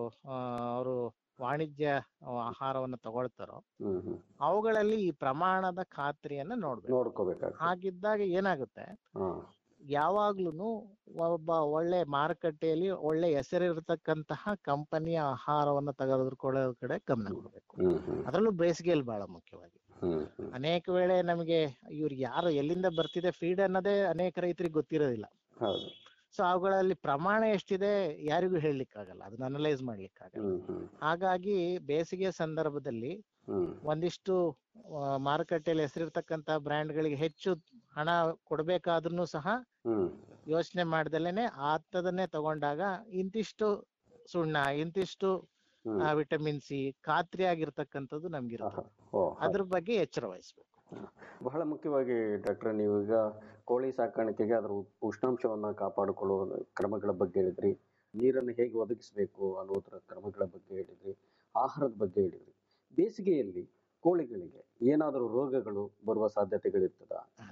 ಅವರು ವಾಣಿಜ್ಯ ಆಹಾರವನ್ನ ತಗೊಳ್ತಾರೋ ಹ್ಮ್ ಹ್ಮ್ ಅವುಗಳಲ್ಲಿ ಈ ಪ್ರಮಾಣದ ಖಾತ್ರಿಯನ್ನ ನೋಡ್ಬೇಕು ನೋಡ್ಕೋಬೇಕಾಗ್ತದೆ ಹಾಗಿದ್ದಾಗ ಏನಾಗುತ್ತೆ ಹಾ ಯಾವಾಗ್ಲೂನು ಒಬ್ಬ ಒಳ್ಳೆ ಮಾರುಕಟ್ಟೆಯಲ್ಲಿ ಒಳ್ಳೆ ಹೆಸರಿರ್ತಕ್ಕಂತಹ ಕಂಪನಿಯ ಆಹಾರವನ್ನ ತೆಗೆದುಕೊಳ್ಳೋ ಕಡೆ ಗಮನ ಕೊಡಬೇಕು ಹ್ಮ್ ಹ್ಮ್ ಅದರಲ್ಲೂ ಬೇಸಿಗೆಯಲ್ಲಿ ಬಹಳ ಮುಖ್ಯವಾಗಿ ಹ್ಮ್ ಹ್ಮ್ ಅನೇಕ ವೇಳೆ ನಮಗೆ ಇವ್ರಿಗೆ ಯಾರು ಎಲ್ಲಿಂದ ಬರ್ತಿದೆ ಫೀಡ್ ಅನ್ನೋದೇ ಅನೇಕ ರೈತರಿಗೆ ಗೊತ್ತಿರೋದಿಲ್ಲ ಹೌದು ಸೊ ಅವುಗಳಲ್ಲಿ ಪ್ರಮಾಣ ಎಷ್ಟಿದೆ ಯಾರಿಗೂ ಹೇಳಲಿಕ್ಕಾಗಲ್ಲ ಅದನ್ನ ಅನಲೈಸ್ ಮಾಡ್ಲಿಕ್ಕಾಗಲ್ಲ ಹ್ಮ್ ಹ್ಮ್ ಹಾಗಾಗಿ ಬೇಸಿಗೆ ಸಂದರ್ಭದಲ್ಲಿ ಹ್ಮ್ ಒಂದಿಷ್ಟು ಆ, ಮಾರುಕಟ್ಟೆಯಲ್ಲಿ ಹೆಸರಿರ್ತಕ್ಕಂತ ಬ್ರ್ಯಾಂಡ್ಗಳಿಗೆ ಹೆಚ್ಚು ಹಣ ಕೊಡ್ಬೇಕಾದ್ರೂ ಸಹ ಹ್ಮ್ ಯೋಚನೆ ಮಾಡ್ದಲೇನೆ ಆತದನ್ನೇ ತಗೊಂಡಾಗ ಇಂತಿಷ್ಟು ಸುಣ್ಣ ಇಂತಿಷ್ಟು ಹ್ಮ್ ವಿಟಮಿನ್ ಸಿ ಖಾತ್ರಿ ಆಗಿರ್ತಕ್ಕಂಥದ್ದು ನಮ್ಗಿರ್ತದೆ ಓ ಅದ್ರ ಬಗ್ಗೆ ಎಚ್ಚರ ವಹಿಸ್ಬೇಕು ಬಹಳ ಮುಖ್ಯವಾಗಿ ಡಾಕ್ಟ್ರೆ ನೀವು ಈಗ ಕೋಳಿ ಸಾಕಾಣಿಕೆಗೆ ಅದರ ಉ- ಉಷ್ಣಾಂಶವನ್ನ ಕಾಪಾಡಿಕೊಳ್ಳುವ ಕ್ರಮಗಳ ಬಗ್ಗೆ ಹೇಳಿದ್ರಿ ನೀರನ್ನು ಹೇಗೆ ಒದಗಿಸಬೇಕು ಅನ್ನೋದ್ರ ಕ್ರಮಗಳ ಬಗ್ಗೆ ಹೇಳಿದ್ರಿ ಆಹಾರದ ಬಗ್ಗೆ ಹೇಳಿದ್ರಿ ಬೇಸಿಗೆಯಲ್ಲಿ ಕೋಳಿಗಳಿಗೆ ಏನಾದರೂ ರೋಗಗಳು ಬರುವ ಸಾಧ್ಯತೆಗಳಿರ್ತದ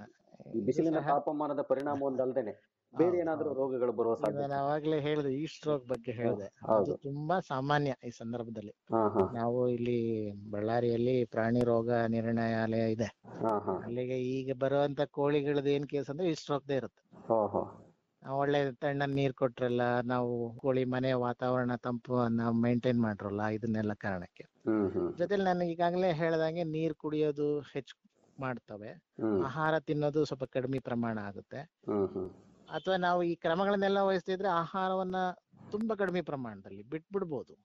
ಈ ಬಿಸಿಲಿನ ಸಹ- ತಾಪಮಾನದ ಪರಿಣಾಮ ಒಂದಲ್ದೇನೆ ಬೇರೆ ಹೌದು, ಏನಾದರೂ ಹೌದು. ರೋಗಗಳು ಬರುವ ಈಗ ಸಾಧ್ಯತೆ ನಾನು ಅವಾಗ್ಲೇ ಹೇಳಿದೆ ಈ ಸ್ಟ್ರೋಕ್ ಬಗ್ಗೆ ಹೇಳಿದೆ ಅದು ಹೌದು. ತುಂಬಾ ಸಾಮಾನ್ಯ ಈ ಸಂದರ್ಭದಲ್ಲಿ ಹಾ ಹಾ ನಾವು ಇಲ್ಲಿ ಬಳ್ಳಾರಿಯಲ್ಲಿ ಪ್ರಾಣಿ ರೋಗ ನಿರ್ಣಯಾಲಯ ಇದೆ ಹಾ ಹಾ ಅಲ್ಲಿಗೆ ಈಗ ಬರುವಂತ ಕೋಳಿಗಳದ್ದು ಏನ್ ಕೇಸ್ ಅಂದ್ರೆ ಈ ಸ್ಟ್ರೋಕ್ದೇ ಇರುತ್ತೆ ಹೋ ಹೋ ಆ ಒಳ್ಳೆ ತಣ್ಣನ್ ನೀರ್ ಕೊಟ್ರಲ್ಲ ನಾವು ಕೋಳಿ ಮನೆ ವಾತಾವರಣ ತಂಪು ನಾವು ಮೇಂಟೈನ್ ಮಾಡ್ರಲ್ಲ ಇದನ್ನೆಲ್ಲ ಕಾರಣಕ್ಕೆ ಹ್ಮ್ ಹ್ಮ್ ಜೊತೆಲಿ ನಾನು ಈಗಾಗಲೇ ಹೇಳ್ದಂಗೆ ನೀರ್ ಕುಡಿಯೋದು ಹೆಚ್ಚು ಮಾಡ್ತವೆ ಹ್ಮ್ ಆಹಾರ ತಿನ್ನೋದು ಸ್ವಲ್ಪ ಕಡಿಮೆ ಪ್ರಮಾಣ ಆಗುತ್ತೆ ಹ್ಮ್ ಹ್ಮ್ ಅಥವಾ ನಾವು ಈ ಕ್ರಮಗಳನ್ನೆಲ್ಲ ವಹಿಸ್ತಿದ್ರೆ ಆಹಾರವನ್ನ ತುಂಬಾ ಕಡಿಮೆ ಪ್ರಮಾಣದಲ್ಲಿ ಬಿಟ್ಬಿಡ್ಬೋದು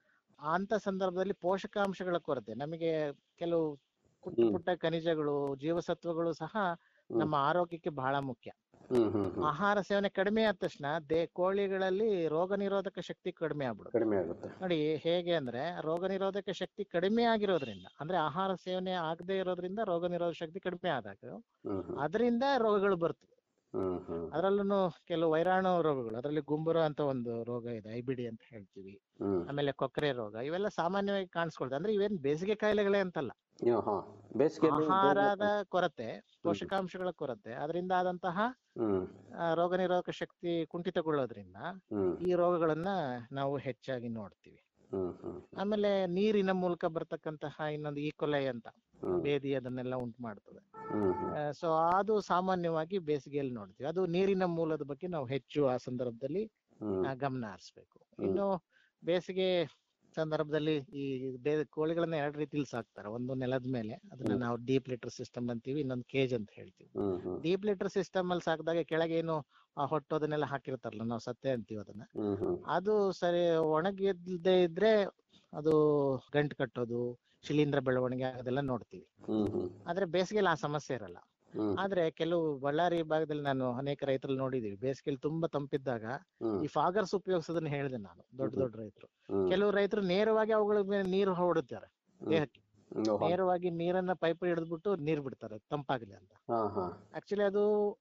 ಅಂತ ಸಂದರ್ಭದಲ್ಲಿ ಪೋಷಕಾಂಶಗಳ ಕೊರತೆ ನಮಗೆ ಕೆಲವು ಪುಟ್ಟ ಹ್ಮ್. ಪುಟ್ಟ ಖನಿಜಗಳು ಜೀವಸತ್ವಗಳು ಸಹ ನಮ್ಮ ಆರೋಗ್ಯಕ್ಕೆ ಬಹಳ ಮುಖ್ಯ ಹ್ಮ್ ಹ್ಮ್ ಹ್ಮ್ ಆಹಾರ ಸೇವನೆ ಕಡಿಮೆ ಆದ ತಕ್ಷಣ ದೇ ಕೋಳಿಗಳಲ್ಲಿ ರೋಗ ನಿರೋಧಕ ಶಕ್ತಿ ಕಡಿಮೆ ಆಗ್ಬಿಡುತ್ತೆ ಕಡಿಮೆ ಆಗುತ್ತೆ ನೋಡಿ ಹೇಗೆ ಅಂದ್ರೆ ರೋಗ ನಿರೋಧಕ ಶಕ್ತಿ ಕಡಿಮೆ ಆಗಿರೋದ್ರಿಂದ ಅಂದ್ರೆ ಆಹಾರ ಸೇವನೆ ಆಗದೆ ಇರೋದ್ರಿಂದ ರೋಗ ನಿರೋಧಕ ಶಕ್ತಿ ಕಡಿಮೆ ಆದಾಗ ಹ್ಮ್ ಹ್ಮ್ ಅದರಿಂದ ರೋಗಗಳು ಬರ್ತವೆ ಹ್ಮ್ ಹ್ಮ್ ಅದರಲ್ಲೂ ಕೆಲವು ವೈರಾಣು ರೋಗಗಳು ಅದರಲ್ಲಿ ಗುಂಬುರು ಅಂತ ಒಂದು ರೋಗ ಇದೆ ಐಬಿಡಿ ಅಂತ ಹೇಳ್ತೀವಿ ಹ್ಮ್ ಆಮೇಲೆ ಕೊಕ್ಕರೆ ರೋಗ ಇವೆಲ್ಲ ಸಾಮಾನ್ಯವಾಗಿ ಕಾಣಿಸ್ಕೊಳ್ತವೆ ಅಂದ್ರೆ ಇವೇನ್ ಬೇಸಿಗೆ ಕಾಯಿಲೆಗಳೇ ಅಂತಲ್ಲ ಯಾ, ಹಾ ಬೇಸಿಗೆಯಲ್ಲಿ ಆಹಾರದ ಕೊರತೆ ಪೋಷಕಾಂಶಗಳ ಕೊರತೆ ಅದರಿಂದ ಆದಂತಹ ಹ್ಮ್ ಆ, ರೋಗ ನಿರೋಧಕ ಶಕ್ತಿ ಕುಂಠಿತಗೊಳ್ಳೋದ್ರಿಂದ ಹ್ಮ್ ಈ ರೋಗಗಳನ್ನ ನಾವು ಹೆಚ್ಚಾಗಿ ನೋಡ್ತೀವಿ ಹ್ಮ್ ಹ್ಮ್ ಆಮೇಲೆ ನೀರಿನ ಮೂಲಕ ಬರ್ತಕ್ಕಂತಹ ಇನ್ನೊಂದು ಈಕೊಲೆ ಅಂತ ಹ್ಮ್ ಬೇದಿ ಅದನ್ನೆಲ್ಲ ಉಂಟು ಮಾಡ್ತದೆ ಹ್ಮ್ ಹ್ಮ್ ಸೊ ಅದು ಸಾಮಾನ್ಯವಾಗಿ ಬೇಸಿಗೆಯಲ್ಲಿ ನೋಡ್ತೀವಿ ಅದು ನೀರಿನ ಮೂಲದ ಬಗ್ಗೆ ನಾವು ಹೆಚ್ಚು ಆ ಸಂದರ್ಭದಲ್ಲಿ ಹ್ಮ್ ಆ, ಗಮನ ಹರಿಸ್ಬೇಕು ಇನ್ನು ಬೇಸಿಗೆ ಸಂದರ್ಭದಲ್ಲಿ ಈ ಬೇ ಕೋಳಿಗಳನ್ನ ಎರಡು ರೀತಿಲಿ ಸಾಕ್ತಾರೆ ಒಂದು ನೆಲದ ಮೇಲೆ ಅದನ್ನ ನಾವು ಡೀಪ್ ಲಿಟರ್ ಸಿಸ್ಟಮ್ ಅಂತೀವಿ ಇನ್ನೊಂದು ಕೇಜ್ ಅಂತ ಹೇಳ್ತೀವಿ ಹ್ಮ್ ಹ್ಮ್ ಡೀಪ್ ಲಿಟರ್ ಸಿಸ್ಟಮ್ ಅಲ್ಲಿ ಸಾಕಿದಾಗ ಕೆಳಗೆ ಏನು ಆ ಹೊಟ್ಟೋದನ್ನೆಲ್ಲ ಹಾಕಿರ್ತಾರಲ್ಲ ನಾವು ಸತ್ತೆ ಅಂತೀವಿ ಅದನ್ನ ಹ್ಮ್ ಹ್ಮ್ ಅದು ಸರಿ ಒಣಗಿಲ್ದೇ ಇದ್ರೆ ಅದು ಗಂಟು ಕಟ್ಟೋದು ಶಿಲೀಂಧ್ರ ಬೆಳವಣಿಗೆ ಅದೆಲ್ಲ ನೋಡ್ತೀವಿ ಹ್ಮ್ ಹ್ಮ್ ಆದ್ರೆ ಬೇಸಿಗೆಯಲ್ಲಿ ಆ ಸಮಸ್ಯೆ ಇರಲ್ಲ ಹ್ಮ್ ಆದ್ರೆ ಕೆಲವು ಬಳ್ಳಾರಿ ಭಾಗದಲ್ಲಿ ನಾನು ಅನೇಕ ರೈತರಲ್ಲಿ ನೋಡಿದೀವಿ ಬೇಸಿಗೆಯಲ್ಲಿ ತುಂಬಾ ತಂಪಿದ್ದಾಗ ಹ್ಮ್ ಈ ಫಾಗರ್ಸ್ ಉಪಯೋಗಿಸೋದನ್ನ ಹೇಳಿದೆ ನಾನು ದೊಡ್ಡ ದೊಡ್ಡ ರೈತರು ಹ್ಮ್ ಕೆಲವು ರೈತರು ನೇರವಾಗಿ ಅವುಗಳ ಮೇಲೆ ನೀರು ಹೊಡುತ್ತಾರೆ ದೇಹಕ್ಕೆ ಹ್ಮ್ ಓಹೋ. ನೇರವಾಗಿ ನೀರನ್ನ ಪೈಪ್ ಹಿಡಿದ್ಬಿಟ್ಟು ನೀರ್ ಬಿಡ್ತಾರೆ ತಂಪಾಗ್ಲಿ ಅಂತ ಹಾ ಹಾ ಆಕ್ಚುಲಿ ಅದು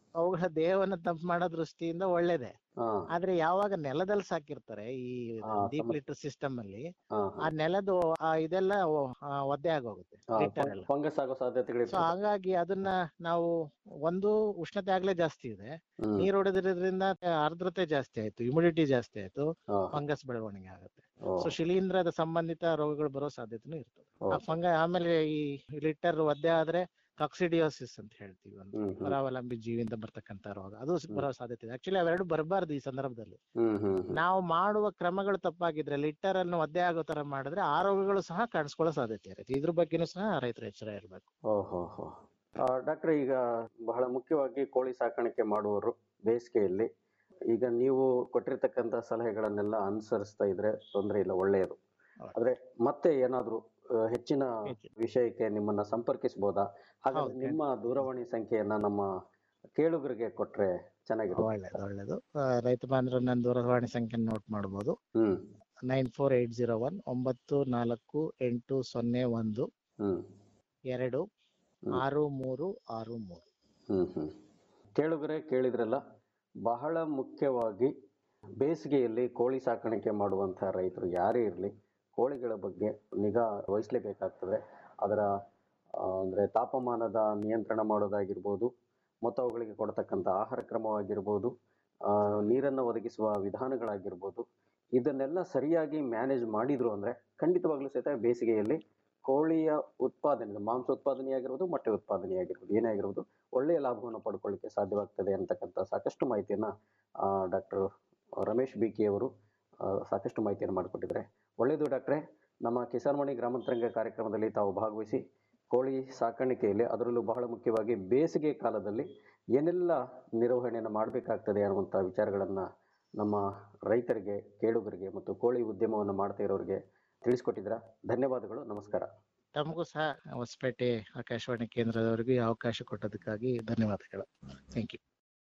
ಅವುಗಳ ದೇಹವನ್ನು ತಂಪು ಮಾಡೋ ದೃಷ್ಟಿಯಿಂದ ಒಳ್ಳೇದೇ ಹಾ ಆದ್ರೆ ಯಾವಾಗ ನೆಲದಲ್ಲಿ ಸಾಕಿರ್ತಾರೆ ಈ ಹಾ, ಡೀಪ್ ಸಮ- ಲಿಟರ್ ಸಿಸ್ಟಮ್ ಅಲ್ಲಿ ಹಾ ಆ ನೆಲದು ಆ ಇದೆಲ್ಲ ಒ- ಆ ಒದ್ದೆ ಆಗೋಗುತ್ತೆ ಲಿಟರ್ ಎಲ್ಲ ಫಂಗಸ್ ಆಗೋ ಸೊ ಸಾಧ್ಯತೆಗಳಿರ್ತದೆ ಹಾಗಾಗಿ ಅದನ್ನ ನಾವು ಒಂದು ಉಷ್ಣತೆ ಆಗ್ಲೇ ಜಾಸ್ತಿ ಇದೆ ಹ್ಮ್ ನೀರ್ ಹೊಡೆದಿರೋದ್ರಿಂದ ಆರ್ದ್ರತೆ ಜಾಸ್ತಿ ಆಯ್ತು ಹ್ಯುಮಿಡಿಟಿ ಜಾಸ್ತಿ ಆಯ್ತು ಹಾ, ಫಂಗಸ್ ಬೆಳವಣಿಗೆ ಆಗುತ್ತೆ ಓ, ಸೊ ಶಿಲೀಂಧ್ರದ ಸಂಬಂಧಿತ ರೋಗಗಳು ಬರೋ ಸಾಧ್ಯತೆನೂ ಇರ್ತದೆ ಓ, ಆ ಫಂಗ ಆಮೇಲೆ ಈ ಲಿಟರ್ ಒದ್ದೆ ಆದ್ರೆ ಕಾಕ್ಸಿಡಿಯೋಸಿಸ್ ಅಂತ ಹೇಳ್ತೀವಿ ಒಂದು ಹ್ಮ್ ಹ್ಮ್ ಪರಾವಲಂಬಿ ಜೀವಿಯಿಂದ ಬರ್ತಕ್ಕಂತ ರೋಗ ಅದು ಸ್- ಹ್ಮ್. ಬರೋ ಸಾಧ್ಯತೆ ಇದೆ ಆಕ್ಚುಲಿ ಅವೆರಡು ಬರಬಾರ್ದು ಈ ಸಂದರ್ಭದಲ್ಲಿ ಹ್ಮ್ ಹ್ಮ್ ಹ್ಮ್ ನಾವು ಮಾಡುವ ಕ್ರಮಗಳು ತಪ್ಪಾಗಿದ್ರೆ ಲಿಟರ್ ಅನ್ನು ಒದ್ದೆ ಆಗೋ ತರ ಮಾಡಿದ್ರೆ ಆ ರೋಗಗಳು ಸಹ ಕಾಣಿಸ್ಕೊಳ್ಳೋ ಸಾಧ್ಯತೆ ಇರುತ್ತೆ ಇದ್ರ ಬಗ್ಗೆನೂ ಸಹ ರೈತರು ಎಚ್ಚರ ಇರಬೇಕು ಓಹೋ ಹೋ ಡಾಕ್ಟರ್ ಈಗ ಬಹಳ ಮುಖ್ಯವಾಗಿ ಕೋಳಿ ಸಾಕಾಣಿಕೆ ಮಾಡುವವರು ಬೇಸಿಗೆಯಲ್ಲಿ ಈಗ ನೀವು ಕೊಟ್ಟಿರ್ತಕ್ಕಂಥ ಸಲಹೆಗಳನ್ನೆಲ್ಲ ಅನುಸರಿಸ್ತಾ ಇದ್ರೆ ತೊಂದರೆ ಇಲ್ಲ ಒಳ್ಳೆಯದು ಹೌದು. ಆದ್ರೆ ಮತ್ತೆ ಏನಾದ್ರೂ ಆ, ಹೆಚ್ಚಿನ ಹೆಚ್ಚು. ವಿಷಯಕ್ಕೆ ನಿಮ್ಮನ್ನ ಸಂಪರ್ಕಿಸಬಹುದಾ ಹಾಗಾದ್ರೆ ಹೌದು, ನಿಮ್ಮ ದೂರವಾಣಿ ಸಂಖ್ಯೆಯನ್ನ ನಮ್ಮ ಕೇಳುಗರಿಗೆ ಕೊಟ್ರೆ ಚೆನ್ನಾಗಿರುತ್ತೆ ಒಳ್ಳೇದು ಒಳ್ಳೇದು ಆ, ರೈತ ಬಾಂಧವರು ನನ್ನ ದೂರವಾಣಿ ಸಂಖ್ಯೆ ನೋಟ್ ಮಾಡಬಹುದು ಹ್ಮ್ nine four eight zero one ಒಂಬತ್ತು ನಾಲ್ಕು ಎಂಟು ಸೊನ್ನೆ ಒಂದು ಹ್ಮ್ ಎರಡು ಹ್ಮ್. ಆರು ಮೂರು ಆರು ಮೂರು ಹ್ಮ್ ಹ್ಮ್ ಕೇಳುಗರೆ ಕೇಳಿದ್ರಲ್ಲ ಬಹಳ ಮುಖ್ಯವಾಗಿ ಬೇಸಿಗೆಯಲ್ಲಿ ಕೋಳಿ ಸಾಕಾಣಿಕೆ ಮಾಡುವಂತಹ ರೈತರು ಯಾರೇ ಇರಲಿ ಕೋಳಿಗಳ ಬಗ್ಗೆ ನಿಗಾ ವಹಿಸಲೇಬೇಕಾಗ್ತದೆ ಅದರ ಆ, ಅಂದ್ರೆ ತಾಪಮಾನದ ನಿಯಂತ್ರಣ ಮಾಡೋದಾಗಿರ್ಬೋದು ಮತ್ತು ಅವುಗಳಿಗೆ ಕೊಡ್ತಕ್ಕಂಥ ಆಹಾರ ಕ್ರಮವಾಗಿರ್ಬೋದು ಆ, ನೀರನ್ನು ಒದಗಿಸುವ ವಿಧಾನಗಳಾಗಿರ್ಬೋದು ಇದನ್ನೆಲ್ಲ ಸರಿಯಾಗಿ ಮ್ಯಾನೇಜ್ ಮಾಡಿದ್ರು ಅಂದ್ರೆ ಖಂಡಿತವಾಗ್ಲೂ ಸಹಿತ ಬೇಸಿಗೆಯಲ್ಲಿ ಕೋಳಿಯ ಉತ್ಪಾದನೆ ಮಾಂಸ ಉತ್ಪಾದನೆಯಾಗಿರ್ಬೋದು ಮೊಟ್ಟೆ ಉತ್ಪಾದನೆಯಾಗಿರ್ಬೋದು ಏನೇ ಆಗಿರ್ಬೋದು ಒಳ್ಳೆಯ ಲಾಭವನ್ನು ಪಡ್ಕೊಳ್ಳಿಕ್ಕೆ ಸಾಧ್ಯವಾಗ್ತದೆ ಅಂತಕ್ಕಂಥ ಸಾಕಷ್ಟು ಮಾಹಿತಿಯನ್ನ ಡಾಕ್ಟರ್ ರಮೇಶ್ ಬಿ ಕೆ ಅವರು ಆ, ಸಾಕಷ್ಟು ಮಾಹಿತಿಯನ್ನು ಮಾಡಿಕೊಟ್ಟಿದ್ದಾರೆ ಒಳ್ಳೆಯದು ಡಾಕ್ಟ್ರೆ ನಮ್ಮ ಕಿಸಾನ್ವಾಣಿ ಗ್ರಾಮಾಂತರಂಗ ಕಾರ್ಯಕ್ರಮದಲ್ಲಿ ತಾವು ಭಾಗವಹಿಸಿ ಕೋಳಿ ಸಾಕಾಣಿಕೆಯಲ್ಲಿ ಅದರಲ್ಲೂ ಬಹಳ ಮುಖ್ಯವಾಗಿ ಬೇಸಿಗೆ ಕಾಲದಲ್ಲಿ ಏನೆಲ್ಲ ನಿರ್ವಹಣೆಯನ್ನು ಮಾಡಬೇಕಾಗ್ತದೆ ಅನ್ನುವಂಥ ವಿಚಾರಗಳನ್ನು ನಮ್ಮ ರೈತರಿಗೆ ಕೇಳುಗರಿಗೆ ಮತ್ತು ಕೋಳಿ ಉದ್ಯಮವನ್ನು ಮಾಡ್ತಾ ಇರೋರಿಗೆ ತಿಳಿಸ್ಕೊಟ್ಟಿದ್ದೀರಾ ಧನ್ಯವಾದಗಳು ನಮಸ್ಕಾರ ತಮಗೂ ಸಹ ಹೊಸಪೇಟೆ ಆಕಾಶವಾಣಿ ಕೇಂದ್ರದವರಿಗೂ ಈ ಅವಕಾಶ ಕೊಟ್ಟದಕ್ಕಾಗಿ ಧನ್ಯವಾದಗಳು ಥ್ಯಾಂಕ್ ಯು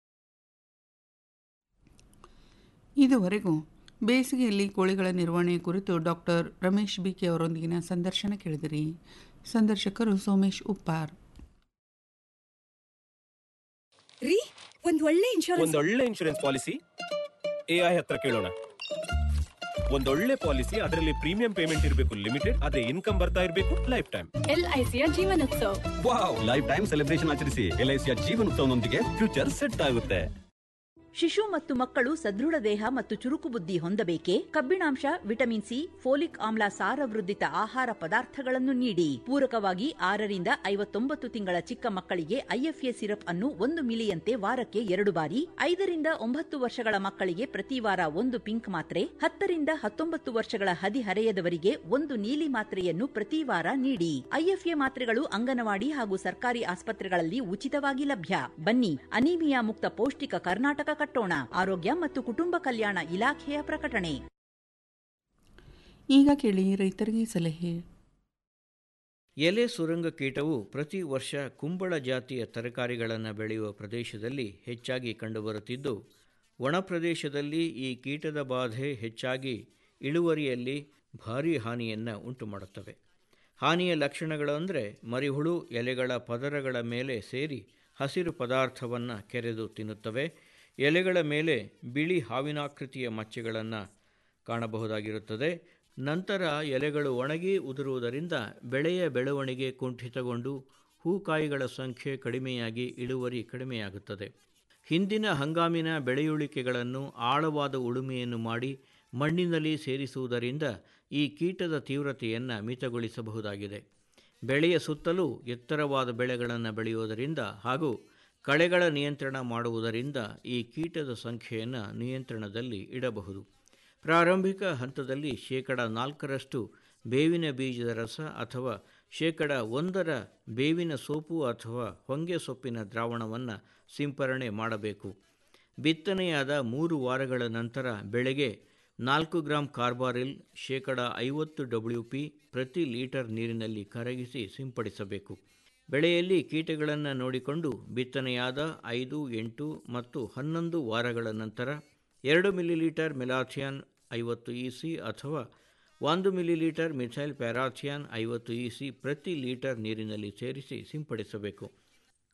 ಇದುವರೆಗೂ ಬೇಸಿಗೆಯಲ್ಲಿ ಕೋಳಿಗಳ ನಿರ್ವಹಣೆ ಕುರಿತು ಡಾಕ್ಟರ್ ರಮೇಶ್ ಬಿಕೆ ಅವರೊಂದಿಗಿನ ಸಂದರ್ಶನ ಕೇಳಿದಿರಿ ಸಂದರ್ಶಕರು ಸೋಮೇಶ್ ಉಪ್ಪಾರ್ ರೀ ಒಂದ್ ಒಳ್ಳೆ ಇನ್ಶೂರೆನ್ಸ್ ಒಂದೊಳ್ಳೆ ಇನ್ಶೂರೆನ್ಸ್ ಪಾಲಿಸಿ ಎ ಐ ಹತ್ರ ಕೇಳೋಣ ಒಂದೊಳ್ಳೆ ಪಾಲಿಸಿ ಅದರಲ್ಲಿ ಪ್ರೀಮಿಯಂ ಪೇಮೆಂಟ್ ಇರಬೇಕು ಲಿಮಿಟೆಡ್ ಅದೇ ಇನ್ಕಮ್ ಬರ್ತಾ ಇರಬೇಕು ಲೈಫ್ ಟೈಮ್ ಎಲ್ ಐ ಸಿಯ Jeevan Utsav wow life time celebration ಆಚರಿಸಿ ಎಲ್ ಐ ಸಿಯ ಜೀವನೋತ್ಸವನೊಂದಿಗೆ ಫ್ಯೂಚರ್ ಸೆಟ್ ಆಗುತ್ತೆ ಶಿಶು ಮತ್ತು ಮಕ್ಕಳು ಸದೃಢ ದೇಹ ಮತ್ತು ಚುರುಕು ಬುದ್ಧಿ ಹೊಂದಬೇಕೆ ಕಬ್ಬಿಣಾಂಶ ವಿಟಮಿನ್ ಸಿ ಫೋಲಿಕ್ ಆಮ್ಲ ಸಾರವೃದ್ಧಿತ ಆಹಾರ ಪದಾರ್ಥಗಳನ್ನು ನೀಡಿ ಪೂರಕವಾಗಿ ಆರರಿಂದ ಐವತ್ತೊಂಬತ್ತು ತಿಂಗಳ ಚಿಕ್ಕ ಮಕ್ಕಳಿಗೆ ಐಎಫ್ಎ ಸಿರಪ್ ಅನ್ನು ಒಂದು ಮಿಲಿಯಂತೆ ವಾರಕ್ಕೆ ಎರಡು ಬಾರಿ ಐದರಿಂದ ಒಂಬತ್ತು ವರ್ಷಗಳ ಮಕ್ಕಳಿಗೆ ಪ್ರತಿ ವಾರ ಒಂದು ಪಿಂಕ್ ಮಾತ್ರೆ ಹತ್ತರಿಂದ ಹತ್ತೊಂಬತ್ತು ವರ್ಷಗಳ ಹದಿಹರೆಯದವರಿಗೆ ಒಂದು ನೀಲಿ ಮಾತ್ರೆಯನ್ನು ಪ್ರತಿ ವಾರ ನೀಡಿ ಐಎಫ್ಎ ಮಾತ್ರೆಗಳು ಅಂಗನವಾಡಿ ಹಾಗೂ ಸರ್ಕಾರಿ ಆಸ್ಪತ್ರೆಗಳಲ್ಲಿ ಉಚಿತವಾಗಿ ಲಭ್ಯ ಬನ್ನಿ ಅನೀಮಿಯಾ ಮುಕ್ತ ಪೌಷ್ಟಿಕ ಕರ್ನಾಟಕ ಕಟ್ಟೋಣ ಆರೋಗ್ಯ ಮತ್ತು ಕುಟುಂಬ ಕಲ್ಯಾಣ ಇಲಾಖೆಯ ಪ್ರಕಟಣೆ ಈಗ ಕೇಳಿ ರೈತರಿಗೆ ಸಲಹೆ ಎಲೆ ಸುರಂಗ ಕೀಟವು ಪ್ರತಿ ವರ್ಷ ಕುಂಬಳ ಜಾತಿಯ ತರಕಾರಿಗಳನ್ನು ಬೆಳೆಯುವ ಪ್ರದೇಶದಲ್ಲಿ ಹೆಚ್ಚಾಗಿ ಕಂಡುಬರುತ್ತಿದ್ದು ಒಣ ಪ್ರದೇಶದಲ್ಲಿ ಈ ಕೀಟದ ಬಾಧೆ ಹೆಚ್ಚಾಗಿ ಇಳುವರಿಯಲ್ಲಿ ಭಾರೀ ಹಾನಿಯನ್ನು ಉಂಟುಮಾಡುತ್ತವೆ ಹಾನಿಯ ಲಕ್ಷಣಗಳು ಅಂದರೆ ಮರಿಹುಳು ಎಲೆಗಳ ಪದರಗಳ ಮೇಲೆ ಸೇರಿ ಹಸಿರು ಪದಾರ್ಥವನ್ನು ಕೆರೆದು ತಿನ್ನುತ್ತವೆ ಎಲೆಗಳ ಮೇಲೆ ಬಿಳಿ ಹಾವಿನಾಕೃತಿಯ ಮಚ್ಚೆಗಳನ್ನು ಕಾಣಬಹುದಾಗಿರುತ್ತದೆ ನಂತರ ಎಲೆಗಳು ಒಣಗಿ ಉದುರುವುದರಿಂದ ಬೆಳೆಯ ಬೆಳವಣಿಗೆ ಕುಂಠಿತಗೊಂಡು ಹೂಕಾಯಿಗಳ ಸಂಖ್ಯೆ ಕಡಿಮೆಯಾಗಿ ಇಳುವರಿ ಕಡಿಮೆಯಾಗುತ್ತದೆ ಹಿಂದಿನ ಹಂಗಾಮಿನ ಬೆಳೆಯುಳಿಕೆಗಳನ್ನು ಆಳವಾದ ಉಳುಮೆಯನ್ನು ಮಾಡಿ ಮಣ್ಣಿನಲ್ಲಿ ಸೇರಿಸುವುದರಿಂದ ಈ ಕೀಟದ ತೀವ್ರತೆಯನ್ನು ಮಿತಗೊಳಿಸಬಹುದಾಗಿದೆ ಬೆಳೆಯ ಸುತ್ತಲೂ ಎತ್ತರವಾದ ಬೆಳೆಗಳನ್ನು ಬೆಳೆಯುವುದರಿಂದ ಹಾಗೂ ಕಳೆಗಳ ನಿಯಂತ್ರಣ ಮಾಡುವುದರಿಂದ ಈ ಕೀಟದ ಸಂಖ್ಯೆಯನ್ನು ನಿಯಂತ್ರಣದಲ್ಲಿ ಇಡಬಹುದು ಪ್ರಾರಂಭಿಕ ಹಂತದಲ್ಲಿ ಶೇಕಡ ನಾಲ್ಕರಷ್ಟು ಬೇವಿನ ಬೀಜದ ರಸ ಅಥವಾ ಶೇಕಡ ಒಂದರ ಬೇವಿನ ಸೋಪು ಅಥವಾ ಹೊಂಗೆ ಸೊಪ್ಪಿನ ದ್ರಾವಣವನ್ನು ಸಿಂಪರಣೆ ಮಾಡಬೇಕು ಬಿತ್ತನೆಯಾದ ಮೂರು ವಾರಗಳ ನಂತರ ಬೆಳೆಗೆ ನಾಲ್ಕು ಗ್ರಾಂ ಕಾರ್ಬಾರಿಲ್ ಶೇಕಡ ಐವತ್ತು ಡಬ್ಲ್ಯೂ ಪಿ ಪ್ರತಿ ಲೀಟರ್ ನೀರಿನಲ್ಲಿ ಕರಗಿಸಿ ಸಿಂಪಡಿಸಬೇಕು ಬೆಳೆಯಲ್ಲಿ ಕೀಟಗಳನ್ನು ನೋಡಿಕೊಂಡು ಬಿತ್ತನೆಯಾದ ಐದು ಎಂಟು ಮತ್ತು ಹನ್ನೊಂದು ವಾರಗಳ ನಂತರ ಎರಡು ಮಿಲಿಲೀಟರ್ ಮೆಲಾಥಿಯಾನ್ ಐವತ್ತು ಇ ಸಿ ಅಥವಾ ಒಂದು ಮಿಲಿಲೀಟರ್ ಮಿಥೈಲ್ ಪ್ಯಾರಾಥಿಯಾನ್ ಐವತ್ತು ಇ ಸಿ ಪ್ರತಿ ಲೀಟರ್ ನೀರಿನಲ್ಲಿ ಸೇರಿಸಿ ಸಿಂಪಡಿಸಬೇಕು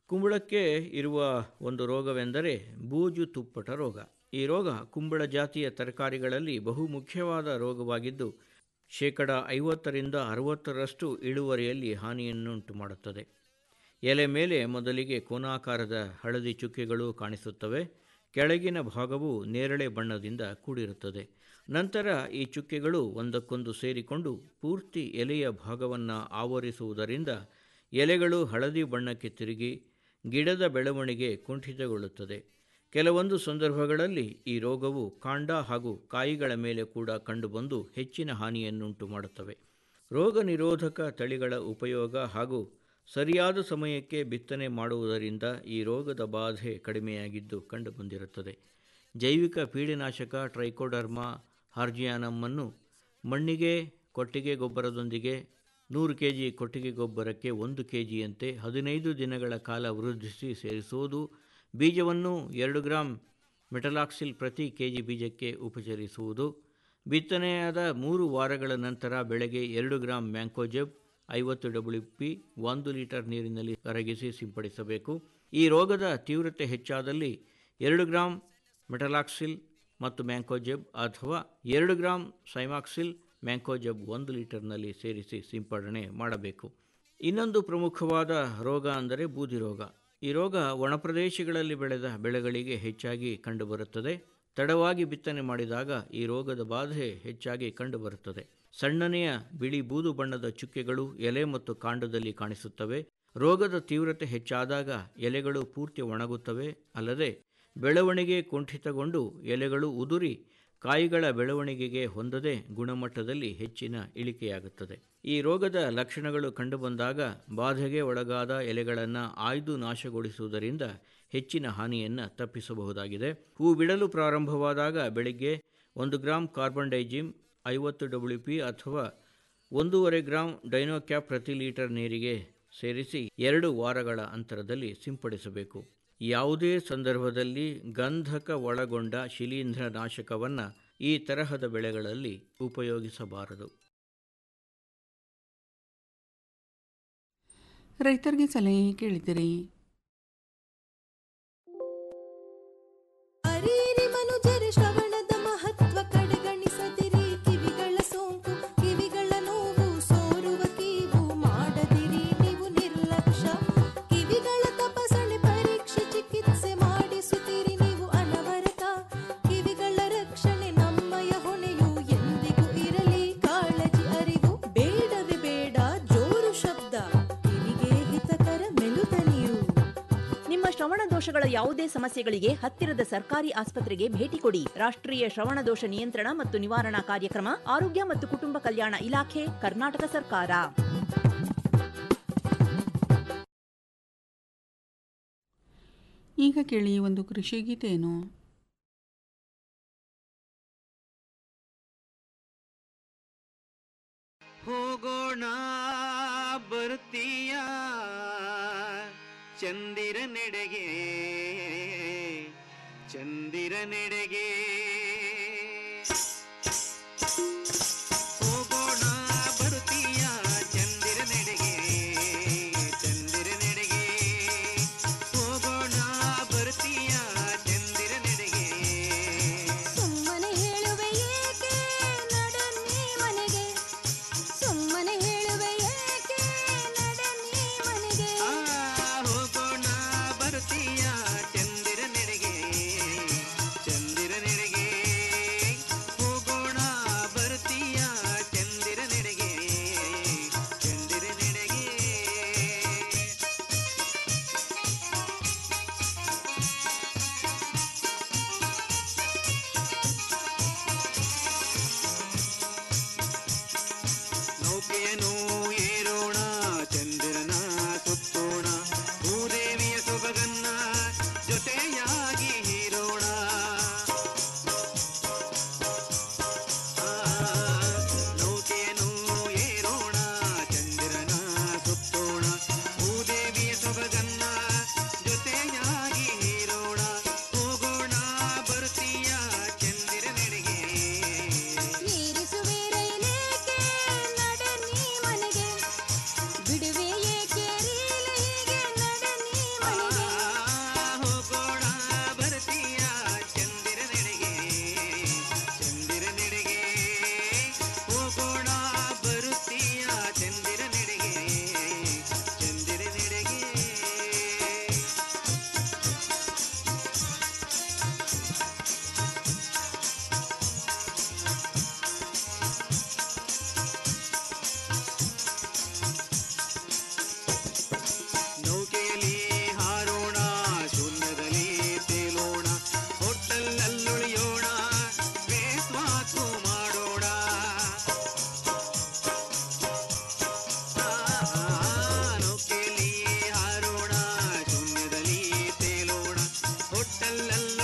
ಕುಂಬಳಕ್ಕೆ ಇರುವ ಒಂದು ರೋಗವೆಂದರೆ ಬೂಜು ತುಪ್ಪಟ ರೋಗ ಈ ರೋಗ ಕುಂಬಳ ಜಾತಿಯ ತರಕಾರಿಗಳಲ್ಲಿ ಬಹು ಮುಖ್ಯವಾದ ರೋಗವಾಗಿದ್ದು ಶೇಕಡ ಐವತ್ತರಿಂದ ಅರವತ್ತರಷ್ಟು ಇಳುವರಿಯಲ್ಲಿ ಹಾನಿಯನ್ನುಂಟು ಮಾಡುತ್ತದೆ ಎಲೆ ಮೇಲೆ ಮೊದಲಿಗೆ ಕೋನಾಕಾರದ ಹಳದಿ ಚುಕ್ಕೆಗಳು ಕಾಣಿಸುತ್ತವೆ ಕೆಳಗಿನ ಭಾಗವು ನೇರಳೆ ಬಣ್ಣದಿಂದ ಕೂಡಿರುತ್ತದೆ ನಂತರ ಈ ಚುಕ್ಕೆಗಳು ಒಂದಕ್ಕೊಂದು ಸೇರಿಕೊಂಡು ಪೂರ್ತಿ ಎಲೆಯ ಭಾಗವನ್ನು ಆವರಿಸುವುದರಿಂದ ಎಲೆಗಳು ಹಳದಿ ಬಣ್ಣಕ್ಕೆ ತಿರುಗಿ ಗಿಡದ ಬೆಳವಣಿಗೆ ಕುಂಠಿತಗೊಳ್ಳುತ್ತದೆ ಕೆಲವೊಂದು ಸಂದರ್ಭಗಳಲ್ಲಿ ಈ ರೋಗವು ಕಾಂಡ ಹಾಗೂ ಕಾಯಿಗಳ ಮೇಲೆ ಕೂಡ ಕಂಡುಬಂದು ಹೆಚ್ಚಿನ ಹಾನಿಯನ್ನುಂಟು ಮಾಡುತ್ತವೆ ರೋಗ ನಿರೋಧಕ ತಳಿಗಳ ಉಪಯೋಗ ಹಾಗೂ ಸರಿಯಾದ ಸಮಯಕ್ಕೆ ಬಿತ್ತನೆ ಮಾಡುವುದರಿಂದ ಈ ರೋಗದ ಬಾಧೆ ಕಡಿಮೆಯಾಗಿದ್ದು ಕಂಡುಬಂದಿರುತ್ತದೆ ಜೈವಿಕ ಪೀಡಿನಾಶಕ ಟ್ರೈಕೋಡರ್ಮಾ ಹಾರ್ಜಿಯಾನಮ್ಮನ್ನು ಮಣ್ಣಿಗೆ ಕೊಟ್ಟಿಗೆ ಗೊಬ್ಬರದೊಂದಿಗೆ ನೂರು ಕೆ ಜಿ ಕೊಟ್ಟಿಗೆ ಗೊಬ್ಬರಕ್ಕೆ ಒಂದು ಕೆ ಜಿಯಂತೆ ಹದಿನೈದು ದಿನಗಳ ಕಾಲ ವೃದ್ಧಿಸಿ ಸೇರಿಸುವುದು ಬೀಜವನ್ನು ಎರಡು ಗ್ರಾಂ ಮೆಟಲಾಕ್ಸಿಲ್ ಪ್ರತಿ ಕೆ ಜಿ ಬೀಜಕ್ಕೆ ಉಪಚರಿಸುವುದು ಬಿತ್ತನೆಯಾದ ಮೂರು ವಾರಗಳ ನಂತರ ಬೆಳೆಗೆ ಎರಡು ಗ್ರಾಂ ಮ್ಯಾಂಕೋಜೆಬ್ ಐವತ್ತು ಡಬ್ಲ್ಯೂ ಪಿ ಒಂದು ಲೀಟರ್ ನೀರಿನಲ್ಲಿ ಕರಗಿಸಿ ಸಿಂಪಡಿಸಬೇಕು ಈ ರೋಗದ ತೀವ್ರತೆ ಹೆಚ್ಚಾದಲ್ಲಿ ಎರಡು ಗ್ರಾಂ ಮೆಟಲಾಕ್ಸಿಲ್ ಮತ್ತು ಮ್ಯಾಂಕೋಜೆಬ್ ಅಥವಾ ಎರಡು ಗ್ರಾಂ ಸೈಮಾಕ್ಸಿಲ್ ಮ್ಯಾಂಕೋಜೆಬ್ ಒಂದು ಲೀಟರ್ನಲ್ಲಿ ಸೇರಿಸಿ ಸಿಂಪಡಣೆ ಮಾಡಬೇಕು ಇನ್ನೊಂದು ಪ್ರಮುಖವಾದ ರೋಗ ಅಂದರೆ ಬೂದಿ ರೋಗ ಈ ರೋಗ ಒಣಪ್ರದೇಶಗಳಲ್ಲಿ ಬೆಳೆದ ಬೆಳೆಗಳಿಗೆ ಹೆಚ್ಚಾಗಿ ಕಂಡುಬರುತ್ತದೆ ತಡವಾಗಿ ಬಿತ್ತನೆ ಮಾಡಿದಾಗ ಈ ರೋಗದ ಬಾಧೆ ಹೆಚ್ಚಾಗಿ ಕಂಡುಬರುತ್ತದೆ ಸಣ್ಣನೆಯ ಬಿಳಿ ಬೂದು ಬಣ್ಣದ ಚುಕ್ಕೆಗಳು ಎಲೆ ಮತ್ತು ಕಾಂಡದಲ್ಲಿ ಕಾಣಿಸುತ್ತವೆ ರೋಗದ ತೀವ್ರತೆ ಹೆಚ್ಚಾದಾಗ ಎಲೆಗಳು ಪೂರ್ತಿ ಒಣಗುತ್ತವೆ ಅಲ್ಲದೆ ಬೆಳವಣಿಗೆ ಕುಂಠಿತಗೊಂಡು ಎಲೆಗಳು ಉದುರಿ ಕಾಯಿಗಳ ಬೆಳವಣಿಗೆಗೆ ಹೊಂದದೆ ಗುಣಮಟ್ಟದಲ್ಲಿ ಹೆಚ್ಚಿನ ಇಳಿಕೆಯಾಗುತ್ತದೆ ಈ ರೋಗದ ಲಕ್ಷಣಗಳು ಕಂಡುಬಂದಾಗ ಬಾಧೆಗೆ ಒಳಗಾದ ಎಲೆಗಳನ್ನು ಆಯ್ದು ನಾಶಗೊಳಿಸುವುದರಿಂದ ಹೆಚ್ಚಿನ ಹಾನಿಯನ್ನು ತಪ್ಪಿಸಬಹುದಾಗಿದೆ ಹೂ ಬಿಡಲು ಪ್ರಾರಂಭವಾದಾಗ ಬೆಳಿಗ್ಗೆ ಒಂದು ಗ್ರಾಂ ಕಾರ್ಬನ್ ಡೈಜಿಮ್ ಐವತ್ತು ಡಬ್ಲ್ಯೂ ಪಿ ಅಥವಾ ಒಂದೂವರೆ ಗ್ರಾಂ ಡೈನೋಕ್ಯಾಪ್ ಪ್ರತಿ ಲೀಟರ್ ನೀರಿಗೆ ಸೇರಿಸಿ ಎರಡು ವಾರಗಳ ಅಂತರದಲ್ಲಿ ಸಿಂಪಡಿಸಬೇಕು ಯಾವುದೇ ಸಂದರ್ಭದಲ್ಲಿ ಗಂಧಕ ಒಳಗೊಂಡ ಶಿಲೀಂಧ್ರ ನಾಶಕವನ್ನು ಈ ತರಹದ ಬೆಳೆಗಳಲ್ಲಿ ಉಪಯೋಗಿಸಬಾರದು ರೈತರಿಗೆ ಸಲಹೆ ಕೇಳಿದಿರಿ ಅರಿರಿ ಮನುಜರಿ ಶ್ರವಣದ ಮಹತ್ವ ಕಡೆಗಣಿಸದಿರಿ ಕಿವಿಗಳ ಸೋಂಕು ಕಿವಿಗಳ ನೋವು ಸೋರುವ ಕೀವು ಮಾಡದಿರಿ ನೀವು ನಿರ್ಲಕ್ಷ್ಯ ಕಿವಿಗಳ ತಪಾಸಣೆ ಪರೀಕ್ಷೆ ಚಿಕಿತ್ಸೆ ಮಾಡಿಸುತ್ತೀರಿ ನೀವು ಅನವರತ ಕಿವಿಗಳ ರಕ್ಷಣೆ ನಮ್ಮಯ ಹೊಣೆಯು ಎಂದಿಗೂ ಇರಲಿ ಕಾಳಜಿ ಅರಿವು ಬೇಡವೇ ಬೇಡ ಜೋರು ಶಬ್ದ ಕಿವಿಗೆ ಹಿತಕರ ಮೆಲುದನಿಯು ನಿಮ್ಮ ಶ್ರವಣ ದೋಷಗಳ ಯಾವುದೇ ಸಮಸ್ಯೆಗಳಿಗೆ ಹತ್ತಿರದ ಸರ್ಕಾರಿ ಆಸ್ಪತ್ರೆಗೆ ಭೇಟಿ ಕೊಡಿ ರಾಷ್ಟ್ರೀಯ ಶ್ರವಣ ದೋಷ ನಿಯಂತ್ರಣ ಮತ್ತು ನಿವಾರಣಾ ಕಾರ್ಯಕ್ರಮ ಆರೋಗ್ಯ ಮತ್ತು ಕುಟುಂಬ ಕಲ್ಯಾಣ ಇಲಾಖೆ ಕರ್ನಾಟಕ ಸರ್ಕಾರ ಈಗ ಕೇಳಿ ಒಂದು ಕೃಷಿ ಗೀತೆಯನ್ನು ಹೋಗೋಣ ಬರ್ತೀಯ ಚಂದಿರ ನೆಡೆಗೆ ಚಂದಿರ ನೆಡೆಗೆ ಹೋಗೋಣ ಬರ್ತೀಯ ಚಂದಿರ ನೆಡೆಗೆ ಚಂದಿರ ನೆಡೆಗೆ ಹೋಗೋಣ ಬರ್ತೀಯ ಚಂದಿರ ನೆಡೆಗೆ ಸುಮ್ಮನೆ ಹೇಳುವೆ ಏಕೆ ನಡನ್ನಿ ಮನೆಗೆ ಸುಮ್ಮನೆ ಹೇಳುವೆ ಏಕೆ ನಡನ್ನಿ ಮನೆಗೆ ಆ ಹೋಗೋಣ ಬರ್ತೀಯ ಚಂದಿರ ನೆಡೆಗೆ ಚಂದಿರ ನೆಡೆಗೆ ಅಲ್ಲಲ್ಲ